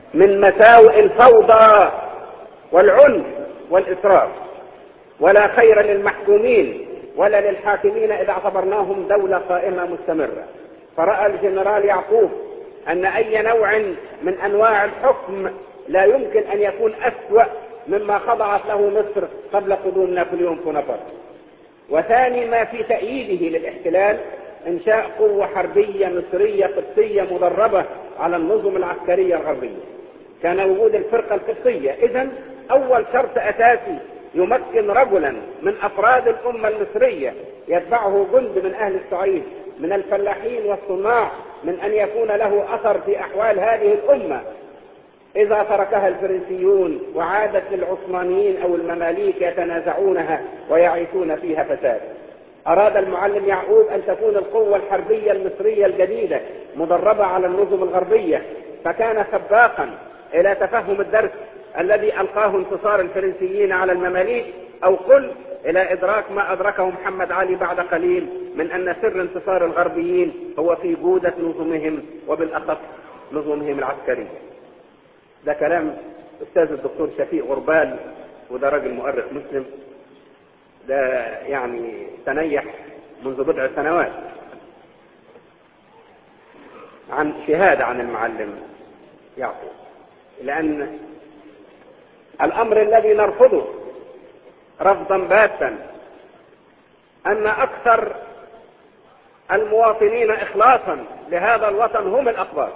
من مساوئ الفوضى والعنف والإسراف ولا خير للمحكومين ولا للحاكمين إذا اعتبرناهم دولة قائمة مستمرة فرأى الجنرال يعقوب أن أي نوع من أنواع الحكم لا يمكن أن يكون أسوأ مما خضعت له مصر قبل قدوم نابليون بونابرت وثاني ما في تأييده للاحتلال إنشاء قوة حربية مصرية قبطية مدربة على النظم العسكرية الغربية كان وجود الفرقة القبطية إذا أول شرط أساسي يمكن رجلا من أفراد الأمة المصرية يتبعه جند من أهل الصعيد من الفلاحين والصناع من أن يكون له أثر في أحوال هذه الأمة إذا تركها الفرنسيون وعادت للعثمانيين أو المماليك يتنازعونها ويعيشون فيها فساد أراد المعلم يعقوب أن تكون القوة الحربية المصرية الجديدة مدربة على النظم الغربية فكان سباقا إلى تفهم الدرس الذي ألقاه انتصار الفرنسيين على المماليك أو قل إلى إدراك ما أدركه محمد علي بعد قليل من أن سر انتصار الغربيين هو في جودة نظمهم وبالأخص نظمهم العسكرية ده كلام أستاذ الدكتور شفيق غربال وده راجل مؤرخ مسلم ده يعني تنيح منذ بضع سنوات عن شهادة عن المعلم يعقوب لأن الأمر الذي نرفضه رفضا باتا أن أكثر المواطنين إخلاصا لهذا الوطن هم الأقباط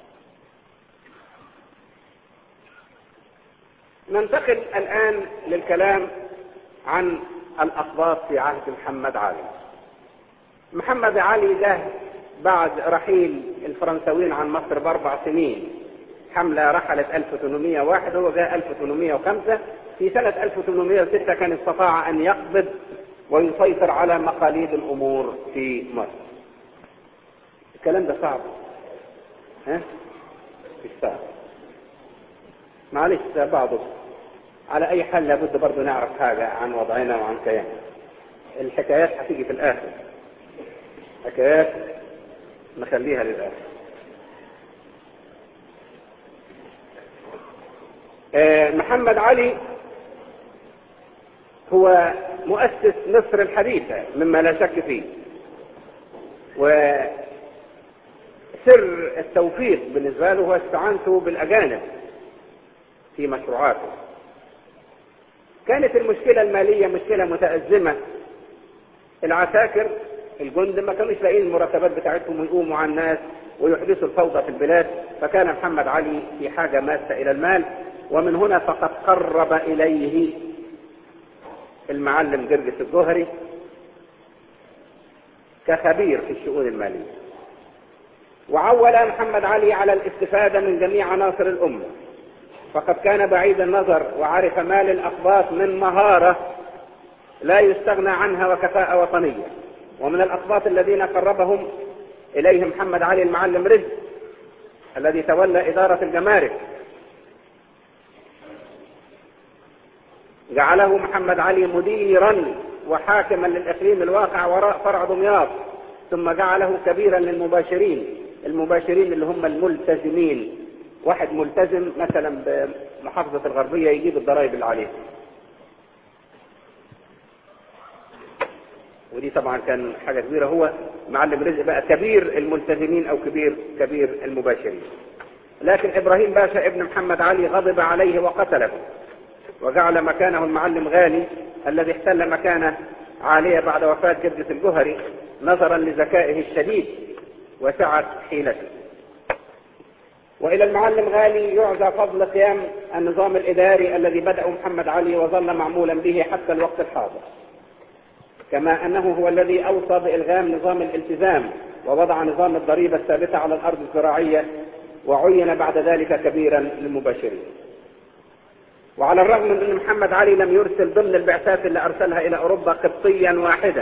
ننتقل الآن للكلام عن الأقباط في عهد محمد علي محمد علي ده بعد رحيل الفرنساويين عن مصر بأربع سنين حملة رحلت 1801 هو جاء 1805 في سنة 1806 كان استطاع أن يقبض ويسيطر على مقاليد الأمور في مصر الكلام ده صعب ها مش صعب معلش بعضه على أي حال لابد برضه نعرف حاجة عن وضعنا وعن كياننا الحكايات هتيجي في الآخر حكايات نخليها للآخر محمد علي هو مؤسس مصر الحديثة مما لا شك فيه وسر التوفيق بالنسبة له هو استعانته بالأجانب في مشروعاته كانت المشكلة المالية مشكلة متأزمة العساكر الجند ما كانوش لاقيين المرتبات بتاعتهم ويقوموا على الناس ويحدثوا الفوضى في البلاد فكان محمد علي في حاجة ماسة إلى المال ومن هنا فقد قرب إليه المعلم جرجس الجوهري كخبير في الشؤون المالية وعول محمد علي على الاستفادة من جميع عناصر الأمة فقد كان بعيد النظر وعرف ما للأقباط من مهارة لا يستغنى عنها وكفاءة وطنية ومن الأقباط الذين قربهم إليه محمد علي المعلم رزق الذي تولى إدارة الجمارك جعله محمد علي مديرا وحاكما للإقليم الواقع وراء فرع دمياط ثم جعله كبيرا للمباشرين المباشرين اللي هم الملتزمين واحد ملتزم مثلا بمحافظة الغربية يجيب الضرائب اللي عليه ودي طبعا كان حاجة كبيرة هو معلم رزق بقى كبير الملتزمين او كبير كبير المباشرين لكن ابراهيم باشا ابن محمد علي غضب عليه وقتله وجعل مكانه المعلم غالي الذي احتل مكانه عالية بعد وفاة جرجس الجهري نظرا لذكائه الشديد وسعة حيلته وإلى المعلم غالي يعزى فضل قيام النظام الإداري الذي بدأ محمد علي وظل معمولا به حتى الوقت الحاضر كما أنه هو الذي أوصى بإلغام نظام الالتزام ووضع نظام الضريبة الثابتة على الأرض الزراعية وعين بعد ذلك كبيرا للمباشرين وعلى الرغم من أن محمد علي لم يرسل ضمن البعثات اللي أرسلها إلى أوروبا قبطيا واحدا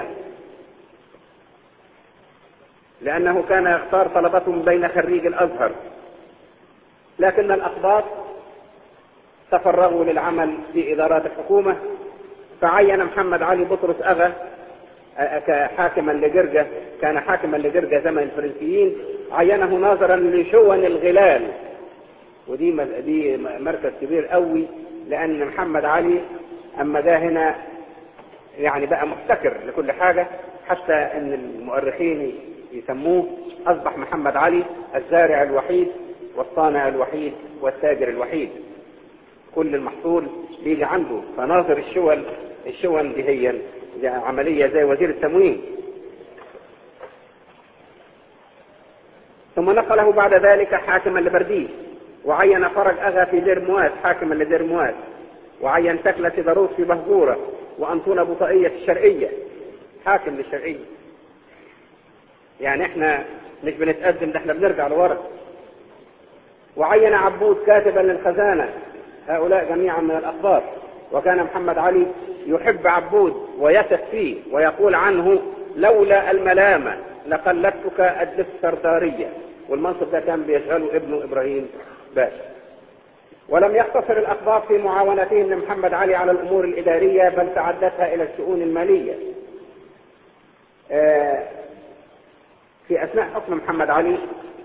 لأنه كان يختار طلبتهم بين خريج الأزهر لكن الأقباط تفرغوا للعمل في إدارات الحكومة فعين محمد علي بطرس أغا حاكما لجرجة كان حاكما لجرجة زمن الفرنسيين عينه ناظرا لشون الغلال ودي دي مركز كبير قوي لان محمد علي اما جه هنا يعني بقى محتكر لكل حاجه حتى ان المؤرخين يسموه اصبح محمد علي الزارع الوحيد والصانع الوحيد والتاجر الوحيد كل المحصول بيجي عنده فناظر الشول الشون دي هي دي عمليه زي وزير التموين ثم نقله بعد ذلك حاكما لبرديس وعين فرج أغا في دير مواد حاكما لدير مواد وعين تكلة داروس في بهجورة وأنطونة بطائية في الشرقية حاكم للشرقية يعني احنا مش بنتقدم ده احنا بنرجع لورا وعين عبود كاتبا للخزانة هؤلاء جميعا من الأخبار وكان محمد علي يحب عبود ويثق فيه ويقول عنه لولا الملامة لقلدتك الدفتردارية والمنصب ده كان بيشغله ابنه إبراهيم باشا ولم يقتصر الأخبار في معاونتهم لمحمد علي على الأمور الإدارية بل تعدتها إلى الشؤون المالية في أثناء حكم محمد علي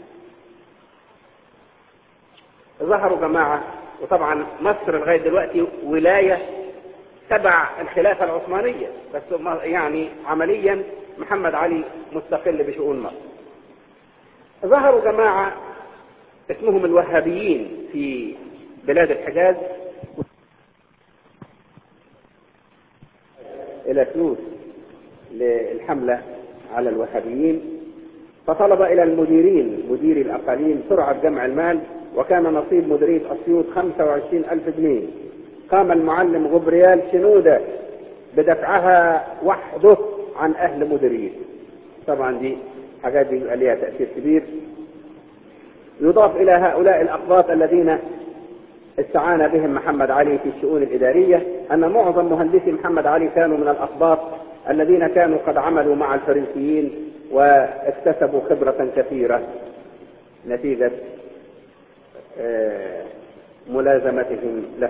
ظهروا جماعة وطبعا مصر لغاية دلوقتي ولاية تبع الخلافة العثمانية بس يعني عمليا محمد علي مستقل بشؤون مصر ظهروا جماعة اسمهم الوهابيين في بلاد الحجاز إلى تونس للحملة على الوهابيين فطلب إلى المديرين مديري الأقاليم سرعة جمع المال وكان نصيب مديرية أسيوط 25 ألف جنيه قام المعلم غبريال شنودة بدفعها وحده عن أهل مديرية طبعا دي حاجات دي يبقى ليها تأثير كبير يضاف إلى هؤلاء الأقباط الذين استعان بهم محمد علي في الشؤون الإدارية أن معظم مهندسي محمد علي كانوا من الأقباط الذين كانوا قد عملوا مع الفرنسيين واكتسبوا خبرة كثيرة نتيجة ملازمتهم له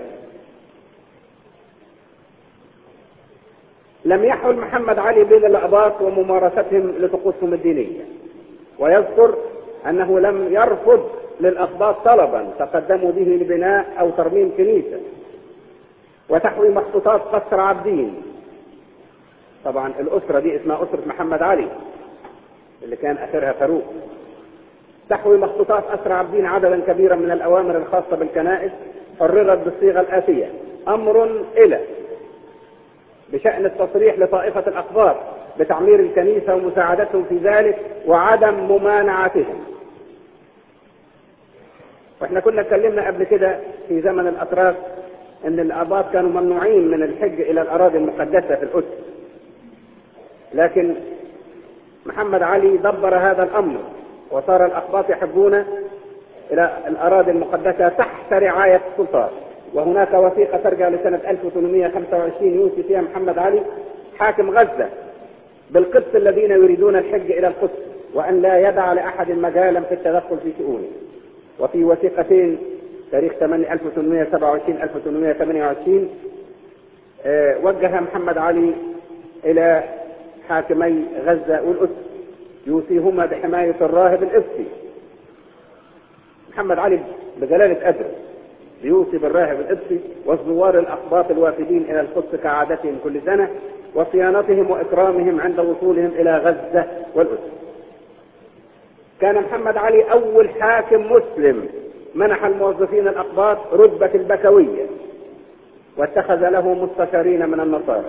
لم يحل محمد علي بين الأقباط وممارستهم لطقوسهم الدينية ويذكر أنه لم يرفض للأقباط طلبا تقدموا به لبناء أو ترميم كنيسة وتحوي مخطوطات قصر عابدين طبعا الأسرة دي اسمها أسرة محمد علي اللي كان آخرها فاروق تحوي مخطوطات أسرى عابدين عددا كبيرا من الأوامر الخاصة بالكنائس حررت بالصيغة الآتية أمر إلى بشأن التصريح لطائفة الأخبار بتعمير الكنيسة ومساعدتهم في ذلك وعدم ممانعتهم واحنا كنا اتكلمنا قبل كده في زمن الأتراك ان الآباط كانوا ممنوعين من الحج إلى الأراضي المقدسة في القدس لكن محمد علي دبر هذا الأمر وصار الأقباط يحجون إلى الأراضي المقدسة تحت رعاية السلطان وهناك وثيقة ترجع لسنة 1825 يوصي فيها محمد علي حاكم غزة بالقدس الذين يريدون الحج إلى القدس وأن لا يدع لأحد مجالا في التدخل في شؤونه وفي وثيقتين تاريخ 1827 1828 أه وجه محمد علي إلى حاكمي غزة والقدس يوصيهما بحماية الراهب القبطي محمد علي بجلالة قدر يوصي بالراهب القبطي والزوار الأقباط الوافدين إلى القدس كعادتهم كل سنة وصيانتهم وإكرامهم عند وصولهم إلى غزة والقدس كان محمد علي أول حاكم مسلم منح الموظفين الأقباط رتبة البكوية واتخذ له مستشارين من النصارى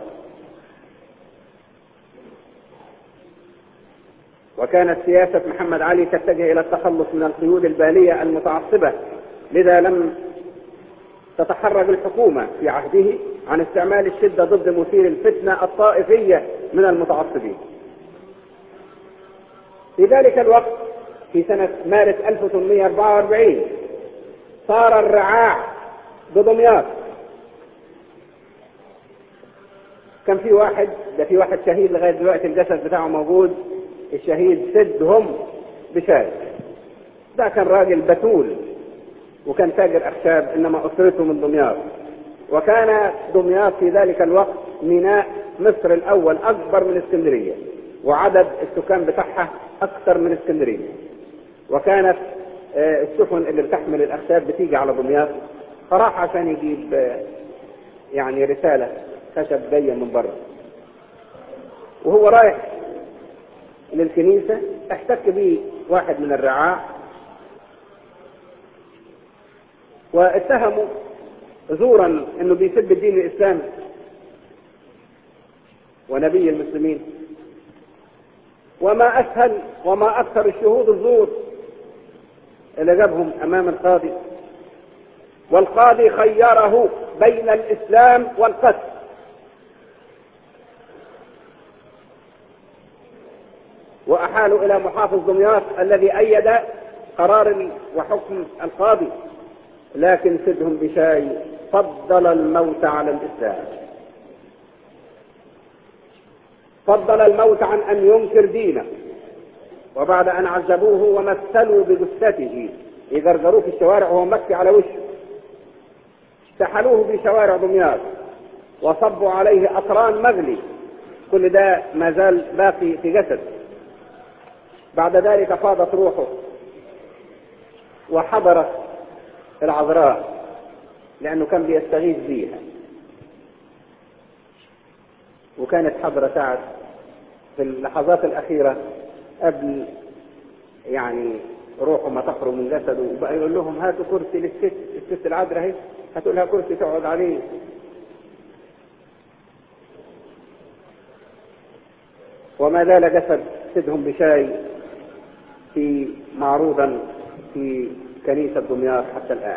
وكانت سياسة محمد علي تتجه إلى التخلص من القيود البالية المتعصبة لذا لم تتحرج الحكومة في عهده عن استعمال الشدة ضد مثير الفتنة الطائفية من المتعصبين في ذلك الوقت في سنة مارس 1844 صار الرعاع بدمياط كان في واحد ده في واحد شهيد لغاية دلوقتي الجسد بتاعه موجود الشهيد سدهم بشاي ده كان راجل بتول وكان تاجر أخشاب إنما أسرته من دمياط وكان دمياط في ذلك الوقت ميناء مصر الأول أكبر من اسكندرية وعدد السكان بتاعها أكثر من اسكندرية وكانت السفن اللي بتحمل الأخشاب بتيجي على دمياط فراح عشان يجيب يعني رسالة خشب جاية من بره وهو رايح للكنيسة احتك به واحد من الرعاع واتهموا زورا انه بيسب الدين الاسلامي ونبي المسلمين وما اسهل وما اكثر الشهود الزور اللي جابهم امام القاضي والقاضي خيره بين الاسلام والقتل واحالوا الى محافظ دمياط الذي ايد قرار وحكم القاضي لكن سدهم بشاي فضل الموت على الاسلام فضل الموت عن ان ينكر دينه وبعد ان عذبوه ومثلوا بجثته يجرجروه في الشوارع وهو مكي على وشه سحلوه في شوارع دمياط وصبوا عليه اقران مغلي كل ده ما زال باقي في جسد بعد ذلك فاضت روحه وحضرت العذراء لأنه كان بيستغيث بيها وكانت حضرة سعد في اللحظات الأخيرة قبل يعني روحه ما تخرج من جسده وبقى يقول لهم هاتوا كرسي للست الست العذراء اهي هاتوا لها كرسي تقعد عليه وما زال جسد سدهم بشاي في معروضا في كنيسة دمياط حتى الآن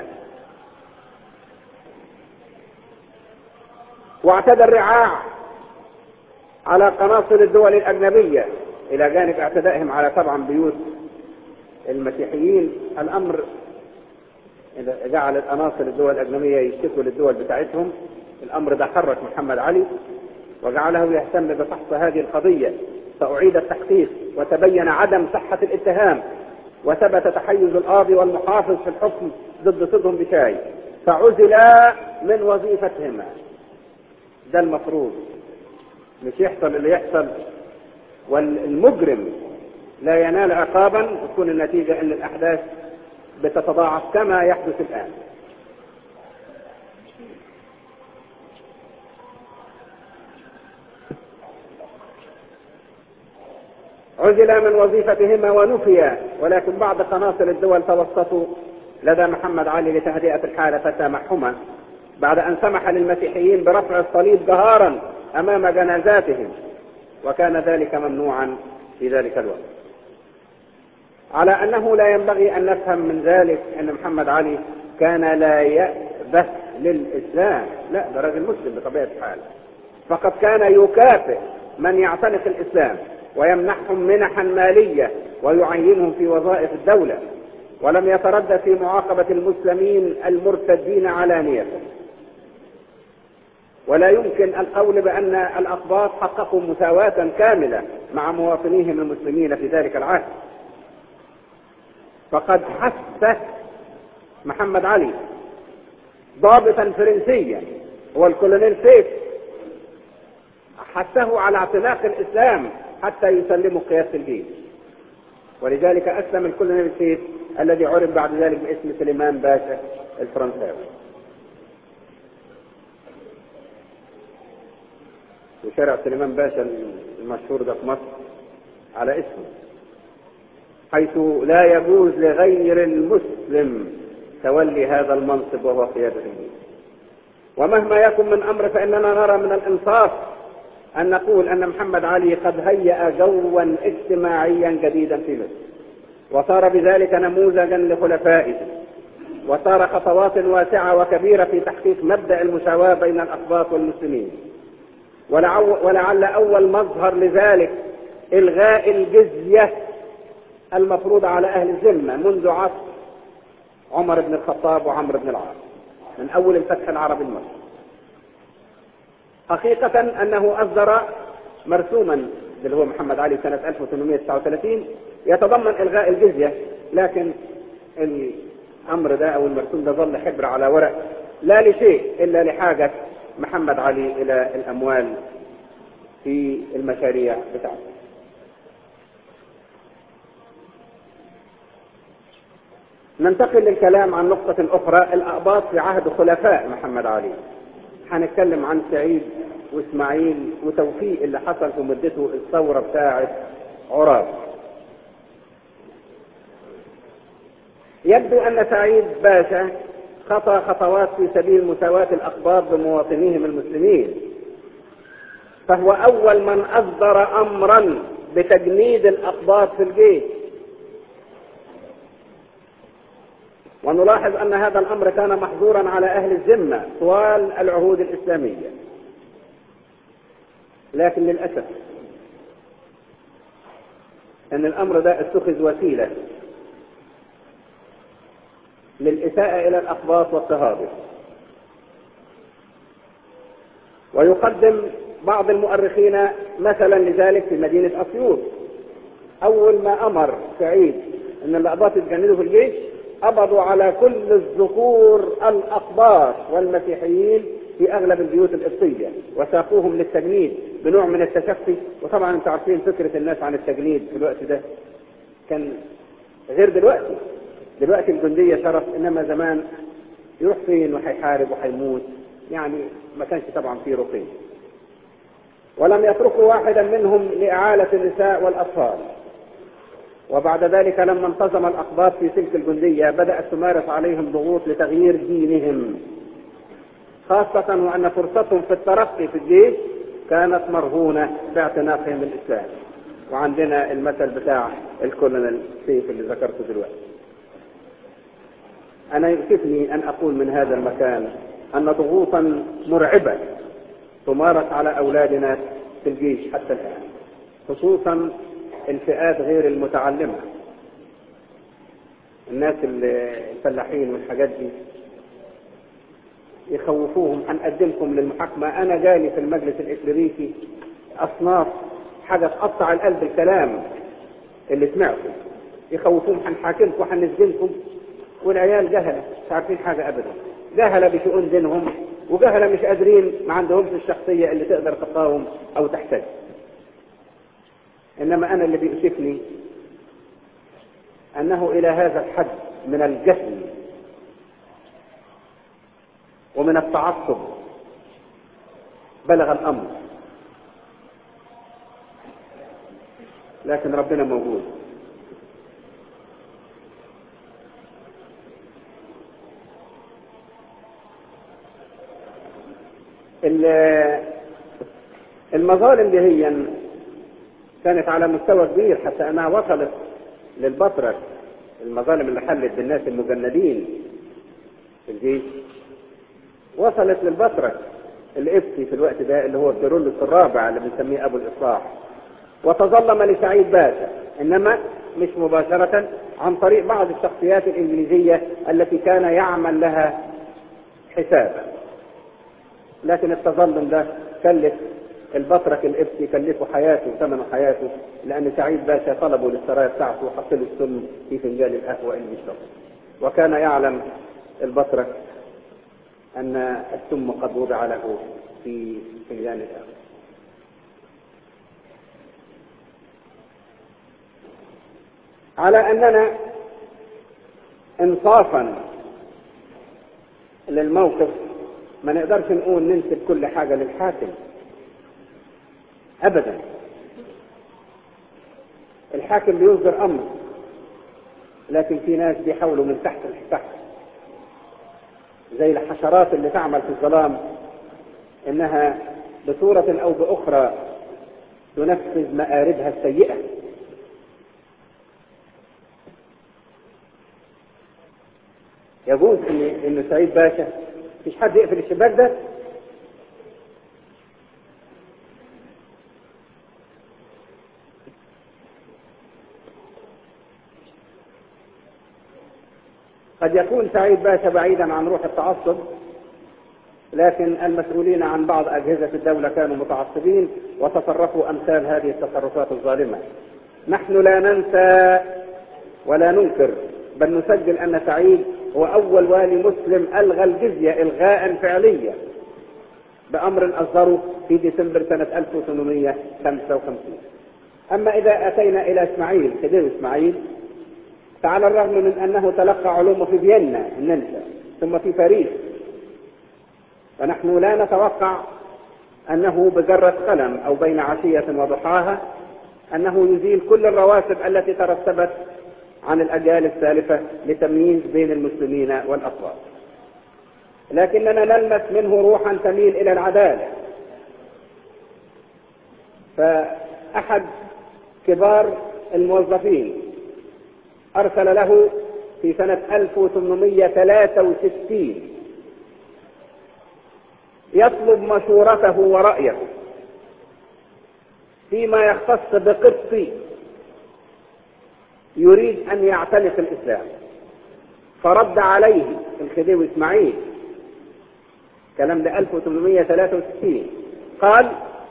واعتدى الرعاع على قناصل الدول الأجنبية إلى جانب اعتدائهم على طبعا بيوت المسيحيين الأمر إذا جعل القناصل الدول الأجنبية يشتكوا للدول بتاعتهم الأمر ده حرك محمد علي وجعله يهتم بفحص هذه القضية فأعيد التحقيق وتبين عدم صحة الاتهام وثبت تحيز القاضي والمحافظ في الحكم ضد صدهم بشاي فعزلا من وظيفتهما ده المفروض مش يحصل اللي يحصل والمجرم لا ينال عقابا وتكون النتيجة ان الاحداث بتتضاعف كما يحدث الان عزل من وظيفتهما ونفيا ولكن بعض قناصل الدول توسطوا لدى محمد علي لتهدئة الحالة فسامحهما بعد أن سمح للمسيحيين برفع الصليب جهارا أمام جنازاتهم وكان ذلك ممنوعا في ذلك الوقت على أنه لا ينبغي أن نفهم من ذلك أن محمد علي كان لا يأبه للإسلام لا ده راجل مسلم بطبيعة الحال فقد كان يكافئ من يعتنق الإسلام ويمنحهم منحا مالية ويعينهم في وظائف الدولة ولم يتردد في معاقبة المسلمين المرتدين علانية ولا يمكن القول بأن الأقباط حققوا مساواة كاملة مع مواطنيهم المسلمين في ذلك العهد فقد حث محمد علي ضابطا فرنسيا هو الكولونيل سيف حثه على اعتناق الإسلام حتى يسلموا قيادة الجيش ولذلك أسلم الكولونيل سيف الذي عرف بعد ذلك باسم سليمان باشا الفرنساوي وشارع سليمان باشا المشهور ده في مصر على اسمه حيث لا يجوز لغير المسلم تولي هذا المنصب وهو قيادة الجيش ومهما يكن من أمر فإننا نرى من الإنصاف أن نقول أن محمد علي قد هيأ جوا اجتماعيا جديدا في مصر وصار بذلك نموذجا لخلفائه وصار خطوات واسعة وكبيرة في تحقيق مبدأ المساواة بين الأقباط والمسلمين ولعل أول مظهر لذلك إلغاء الجزية المفروضة على أهل الذمة منذ عصر عمر بن الخطاب وعمرو بن العاص من أول الفتح العربي المصري حقيقة أنه أصدر مرسوما اللي هو محمد علي سنة 1839 يتضمن إلغاء الجزية لكن الأمر ده أو المرسوم ده ظل حبر على ورق لا لشيء إلا لحاجة محمد علي إلى الأموال في المشاريع بتاعته ننتقل للكلام عن نقطة أخرى الأقباط في عهد خلفاء محمد علي هنتكلم عن سعيد وإسماعيل وتوفيق اللي حصل في مدته الثورة بتاعة عراب يبدو أن سعيد باشا خطى خطوات في سبيل مساواة الأقباط بمواطنيهم المسلمين فهو أول من أصدر أمرا بتجنيد الأقباط في الجيش ونلاحظ أن هذا الأمر كان محظورا على أهل الذمة طوال العهود الإسلامية لكن للأسف أن الأمر ده اتخذ وسيلة للإساءة إلى الأقباط واضطهادهم ويقدم بعض المؤرخين مثلا لذلك في مدينة أسيوط أول ما أمر سعيد أن الأقباط يتجندوا في الجيش قبضوا على كل الذكور الأقباط والمسيحيين في أغلب البيوت القبطية وساقوهم للتجنيد بنوع من التشفي وطبعا انتم عارفين فكرة الناس عن التجنيد في الوقت ده كان غير دلوقتي دلوقتي الجندية شرف إنما زمان يروح فين وهيحارب وهيموت يعني ما كانش طبعا فيه رقي ولم يتركوا واحدا منهم لإعالة النساء والأطفال وبعد ذلك لما انتظم الأقباط في تلك الجندية بدأت تمارس عليهم ضغوط لتغيير دينهم خاصة وأن فرصتهم في الترقي في الجيش كانت مرهونة باعتناقهم الإسلام وعندنا المثل بتاع الكولونيل سيف اللي ذكرته دلوقتي أنا يؤسفني أن أقول من هذا المكان أن ضغوطا مرعبة تمارس على أولادنا في الجيش حتى الآن خصوصا الفئات غير المتعلمة الناس الفلاحين والحاجات دي يخوفوهم هنقدمكم للمحاكمة أنا جالي في المجلس الإكليريكي أصناف حاجة تقطع القلب الكلام اللي سمعته يخوفوهم هنحاكمكم وهنسجنكم والعيال جهلة مش عارفين حاجة أبدا جهلة بشؤون دينهم وجهلة مش قادرين ما عندهمش الشخصية اللي تقدر تقاوم أو تحتج إنما أنا اللي بيؤسفني أنه إلى هذا الحد من الجهل ومن التعصب بلغ الأمر لكن ربنا موجود المظالم دي هي كانت على مستوى كبير حتى انها وصلت للبطرك المظالم اللي حلت بالناس المجندين في الجيش وصلت للبطرك الإبسي في الوقت ده اللي هو الكيرلس الرابع اللي بنسميه أبو الإصلاح وتظلم لسعيد باشا إنما مش مباشرة عن طريق بعض الشخصيات الإنجليزية التي كان يعمل لها حسابا لكن التظلم ده كلف البطرك الإبسي كلفه حياته ثمن حياته لأن سعيد باشا طلبوا للسرايا بتاعته وحط له السم في فنجان القهوة اللي بيشربه وكان يعلم البطرك أن السم قد وضع له في فنجان القهوة على أننا إنصافا للموقف ما نقدرش نقول ننسب كل حاجة للحاكم أبدا الحاكم بيصدر أمر لكن في ناس بيحاولوا من تحت لتحت زي الحشرات اللي تعمل في الظلام انها بصورة او باخرى تنفذ مآربها السيئة يجوز ان ان سعيد باشا مفيش حد يقفل الشباك ده قد يكون سعيد باشا بعيدا عن روح التعصب لكن المسؤولين عن بعض أجهزة الدولة كانوا متعصبين وتصرفوا أمثال هذه التصرفات الظالمة نحن لا ننسى ولا ننكر بل نسجل أن سعيد هو أول والي مسلم ألغى الجزية إلغاء فعليا بأمر أصدره في ديسمبر سنة 1855 أما إذا أتينا إلى إسماعيل خديوي إسماعيل فعلى الرغم من أنه تلقى علومه في فيينا النمسا ثم في باريس فنحن لا نتوقع أنه بجرة قلم أو بين عشية وضحاها أنه يزيل كل الرواسب التي ترتبت عن الأجيال السالفة لتمييز بين المسلمين والأطفال لكننا نلمس منه روحا تميل إلى العدالة فأحد كبار الموظفين أرسل له في سنة 1863 يطلب مشورته ورأيه فيما يختص بقبطي يريد أن يعتنق الإسلام فرد عليه الخديوي إسماعيل كلام ده 1863 قال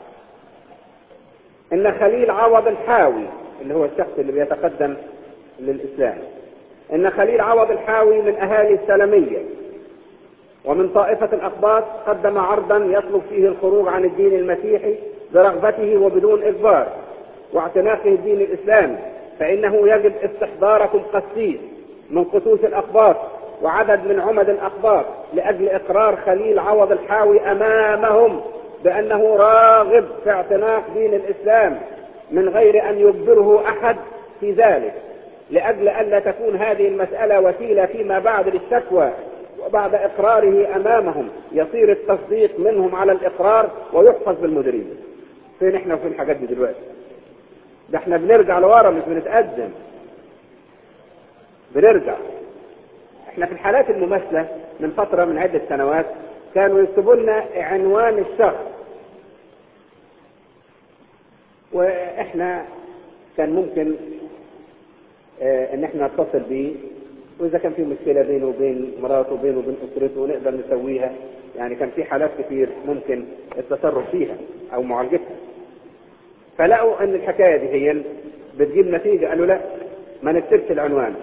إن خليل عوض الحاوي اللي هو الشخص اللي بيتقدم للإسلام إن خليل عوض الحاوي من أهالي السلمية ومن طائفة الأقباط قدم عرضا يطلب فيه الخروج عن الدين المسيحي برغبته وبدون إجبار واعتناقه الدين الإسلامي فإنه يجب استحضاركم قسيس من قسوس الأقباط وعدد من عمد الأقباط لأجل إقرار خليل عوض الحاوي أمامهم بأنه راغب في اعتناق دين الإسلام من غير أن يجبره أحد في ذلك لأجل ألا تكون هذه المسألة وسيلة فيما بعد للشكوى وبعد إقراره أمامهم يصير التصديق منهم على الإقرار ويحفظ بالمديرية فين احنا وفين الحاجات دي دلوقتي ده احنا بنرجع لورا مش بنتقدم بنرجع احنا في الحالات المماثلة من فترة من عدة سنوات كانوا يكتبوا لنا عنوان الشخص واحنا كان ممكن اه ان احنا نتصل بيه واذا كان في مشكله بينه وبين مراته وبينه وبين اسرته نقدر نسويها يعني كان في حالات كتير ممكن التصرف فيها او معالجتها فلقوا ان الحكايه دي هي بتجيب نتيجه قالوا لا ما نكتبش العنوان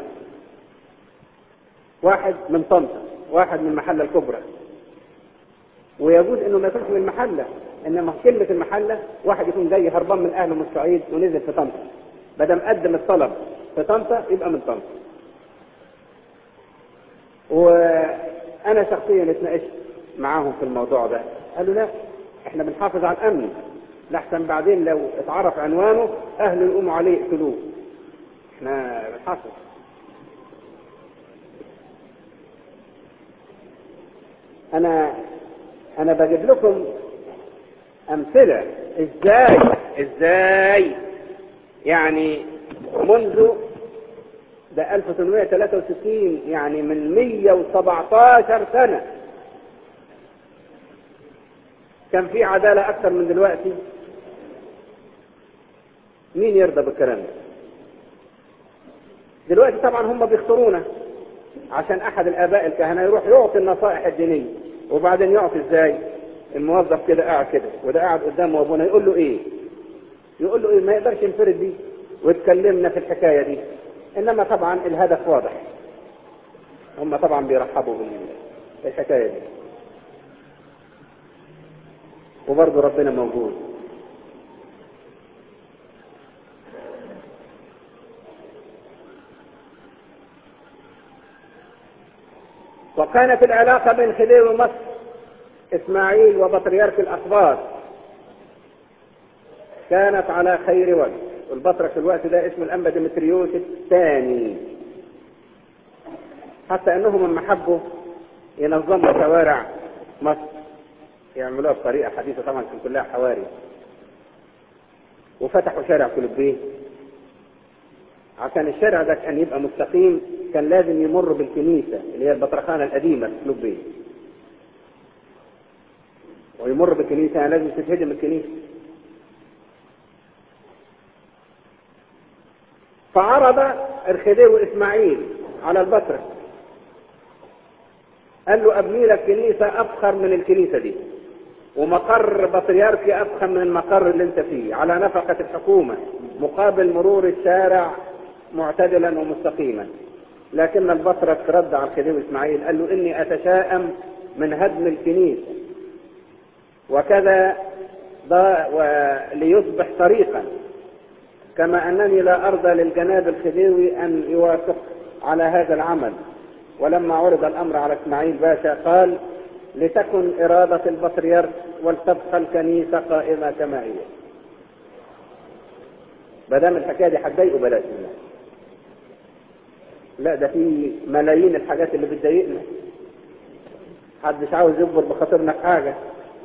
واحد من طنطا واحد من المحله الكبرى ويجوز انه ما يكونش من المحله انما كلمه المحله واحد يكون جاي هربان من اهله من الصعيد ونزل في طنطا بدل قدم الطلب في طنطا يبقى من طنطا وانا شخصيا اتناقشت معاهم في الموضوع ده قالوا لا احنا بنحافظ على الامن لحسن بعدين لو اتعرف عنوانه اهله يقوموا عليه يقتلوه احنا بنحافظ انا انا بجيب لكم امثله ازاي ازاي يعني منذ ده 1863 يعني من 117 سنة كان في عدالة أكثر من دلوقتي مين يرضى بالكلام ده دلوقتي طبعا هم بيختارونا عشان أحد الآباء الكهنة يروح يعطي النصائح الدينية وبعدين يعطي إزاي الموظف كده قاعد كده وده قاعد قدامه أبونا يقول له إيه يقول له إيه ما يقدرش ينفرد بيه ويتكلمنا في الحكاية دي انما طبعا الهدف واضح هم طبعا بيرحبوا بالحكايه دي وبرضه ربنا موجود وكانت العلاقة بين خديوي مصر إسماعيل وبطريرك الأخبار كانت على خير وجه والبطرك في الوقت ده اسمه الأنبا ديمتريوس الثاني حتى أنهم لما حبوا ينظموا شوارع مصر يعملوها بطريقة حديثة طبعا كان كلها حواري وفتحوا شارع كلوبيه عشان الشارع ده كان يبقى مستقيم كان لازم يمر بالكنيسة اللي هي البطرخانة القديمة في كلوبيه ويمر بالكنيسة يعني لازم تتهدم الكنيسة فعرض الخديوي اسماعيل على البطرك قال له ابني لك كنيسة افخر من الكنيسة دي ومقر بطريركي افخم من المقر اللي انت فيه على نفقة الحكومة مقابل مرور الشارع معتدلا ومستقيما لكن البطرك رد على الخديوي اسماعيل قال له اني اتشائم من هدم الكنيسة وكذا ليصبح طريقا كما أنني لا أرضى للجناب الخديوي أن يوافق على هذا العمل ولما عرض الأمر على إسماعيل باشا قال لتكن إرادة البطريرك ولتبقى الكنيسة قائمة كما هي ما دام الحكاية دي هتضايقه بلاش منها لا ده في ملايين الحاجات اللي بتضايقنا محدش عاوز يكبر بخاطرنا في حاجة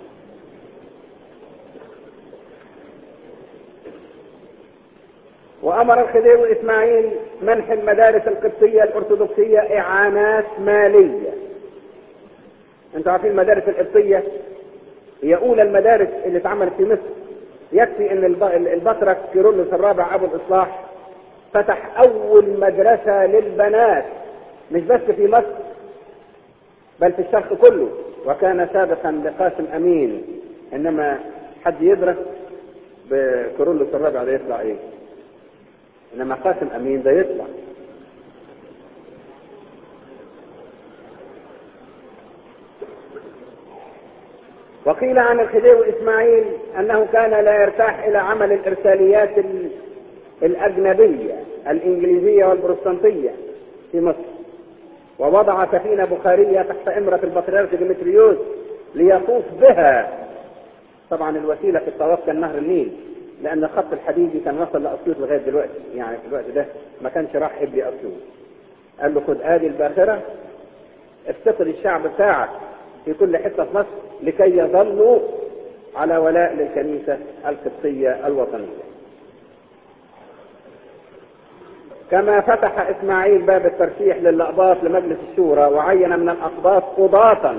وأمر الخديوي إسماعيل منح المدارس القبطية الأرثوذكسية إعانات مالية أنتوا عارفين المدارس القبطية هي أولى المدارس اللي اتعملت في مصر يكفي أن البطرك كيرلس الرابع أبو الإصلاح فتح أول مدرسة للبنات مش بس في مصر بل في الشرق كله وكان سابقا لقاسم أمين إنما حد يدرك بكيرلس الرابع ده يطلع إيه انما قاسم امين ده يطلع وقيل عن الخديوي اسماعيل انه كان لا يرتاح الى عمل الارساليات الاجنبيه الانجليزيه والبروتستانتيه في مصر ووضع سفينه بخاريه تحت امره البطريرك ديمتريوس ليطوف بها طبعا الوسيله في الطواف كان نهر النيل لان الخط الحديدي كان وصل لاسيوط لغايه دلوقتي يعني في الوقت ده ما كانش راح ابني اسيوط قال له خد ادي الباخره افتقد الشعب بتاعك في كل حته في مصر لكي يظلوا على ولاء للكنيسه القبطيه الوطنيه كما فتح اسماعيل باب الترشيح للاقباط لمجلس الشورى وعين من الاقباط قضاة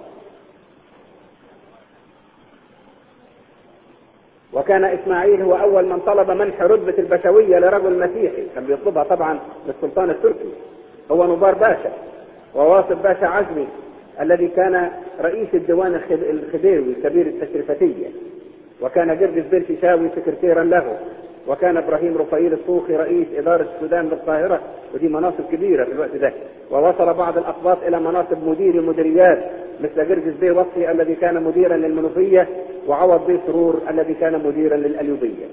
وكان اسماعيل هو اول من طلب منح رتبة البشوية لرجل مسيحي كان بيطلبها طبعا للسلطان التركي هو نبار باشا وواصف باشا عزمي الذي كان رئيس الديوان الخديوي كبير التشريفتية وكان جرجس بن فيشاوي سكرتيرا له وكان ابراهيم رفايل الصوخي رئيس اداره السودان بالقاهره ودي مناصب كبيره في الوقت ده ووصل بعض الاقباط الى مناصب مدير مديريات مثل جرجس بيه وصفي الذي كان مديرا للمنوفيه وعوض بيه سرور الذي كان مديرا للاليوبيه.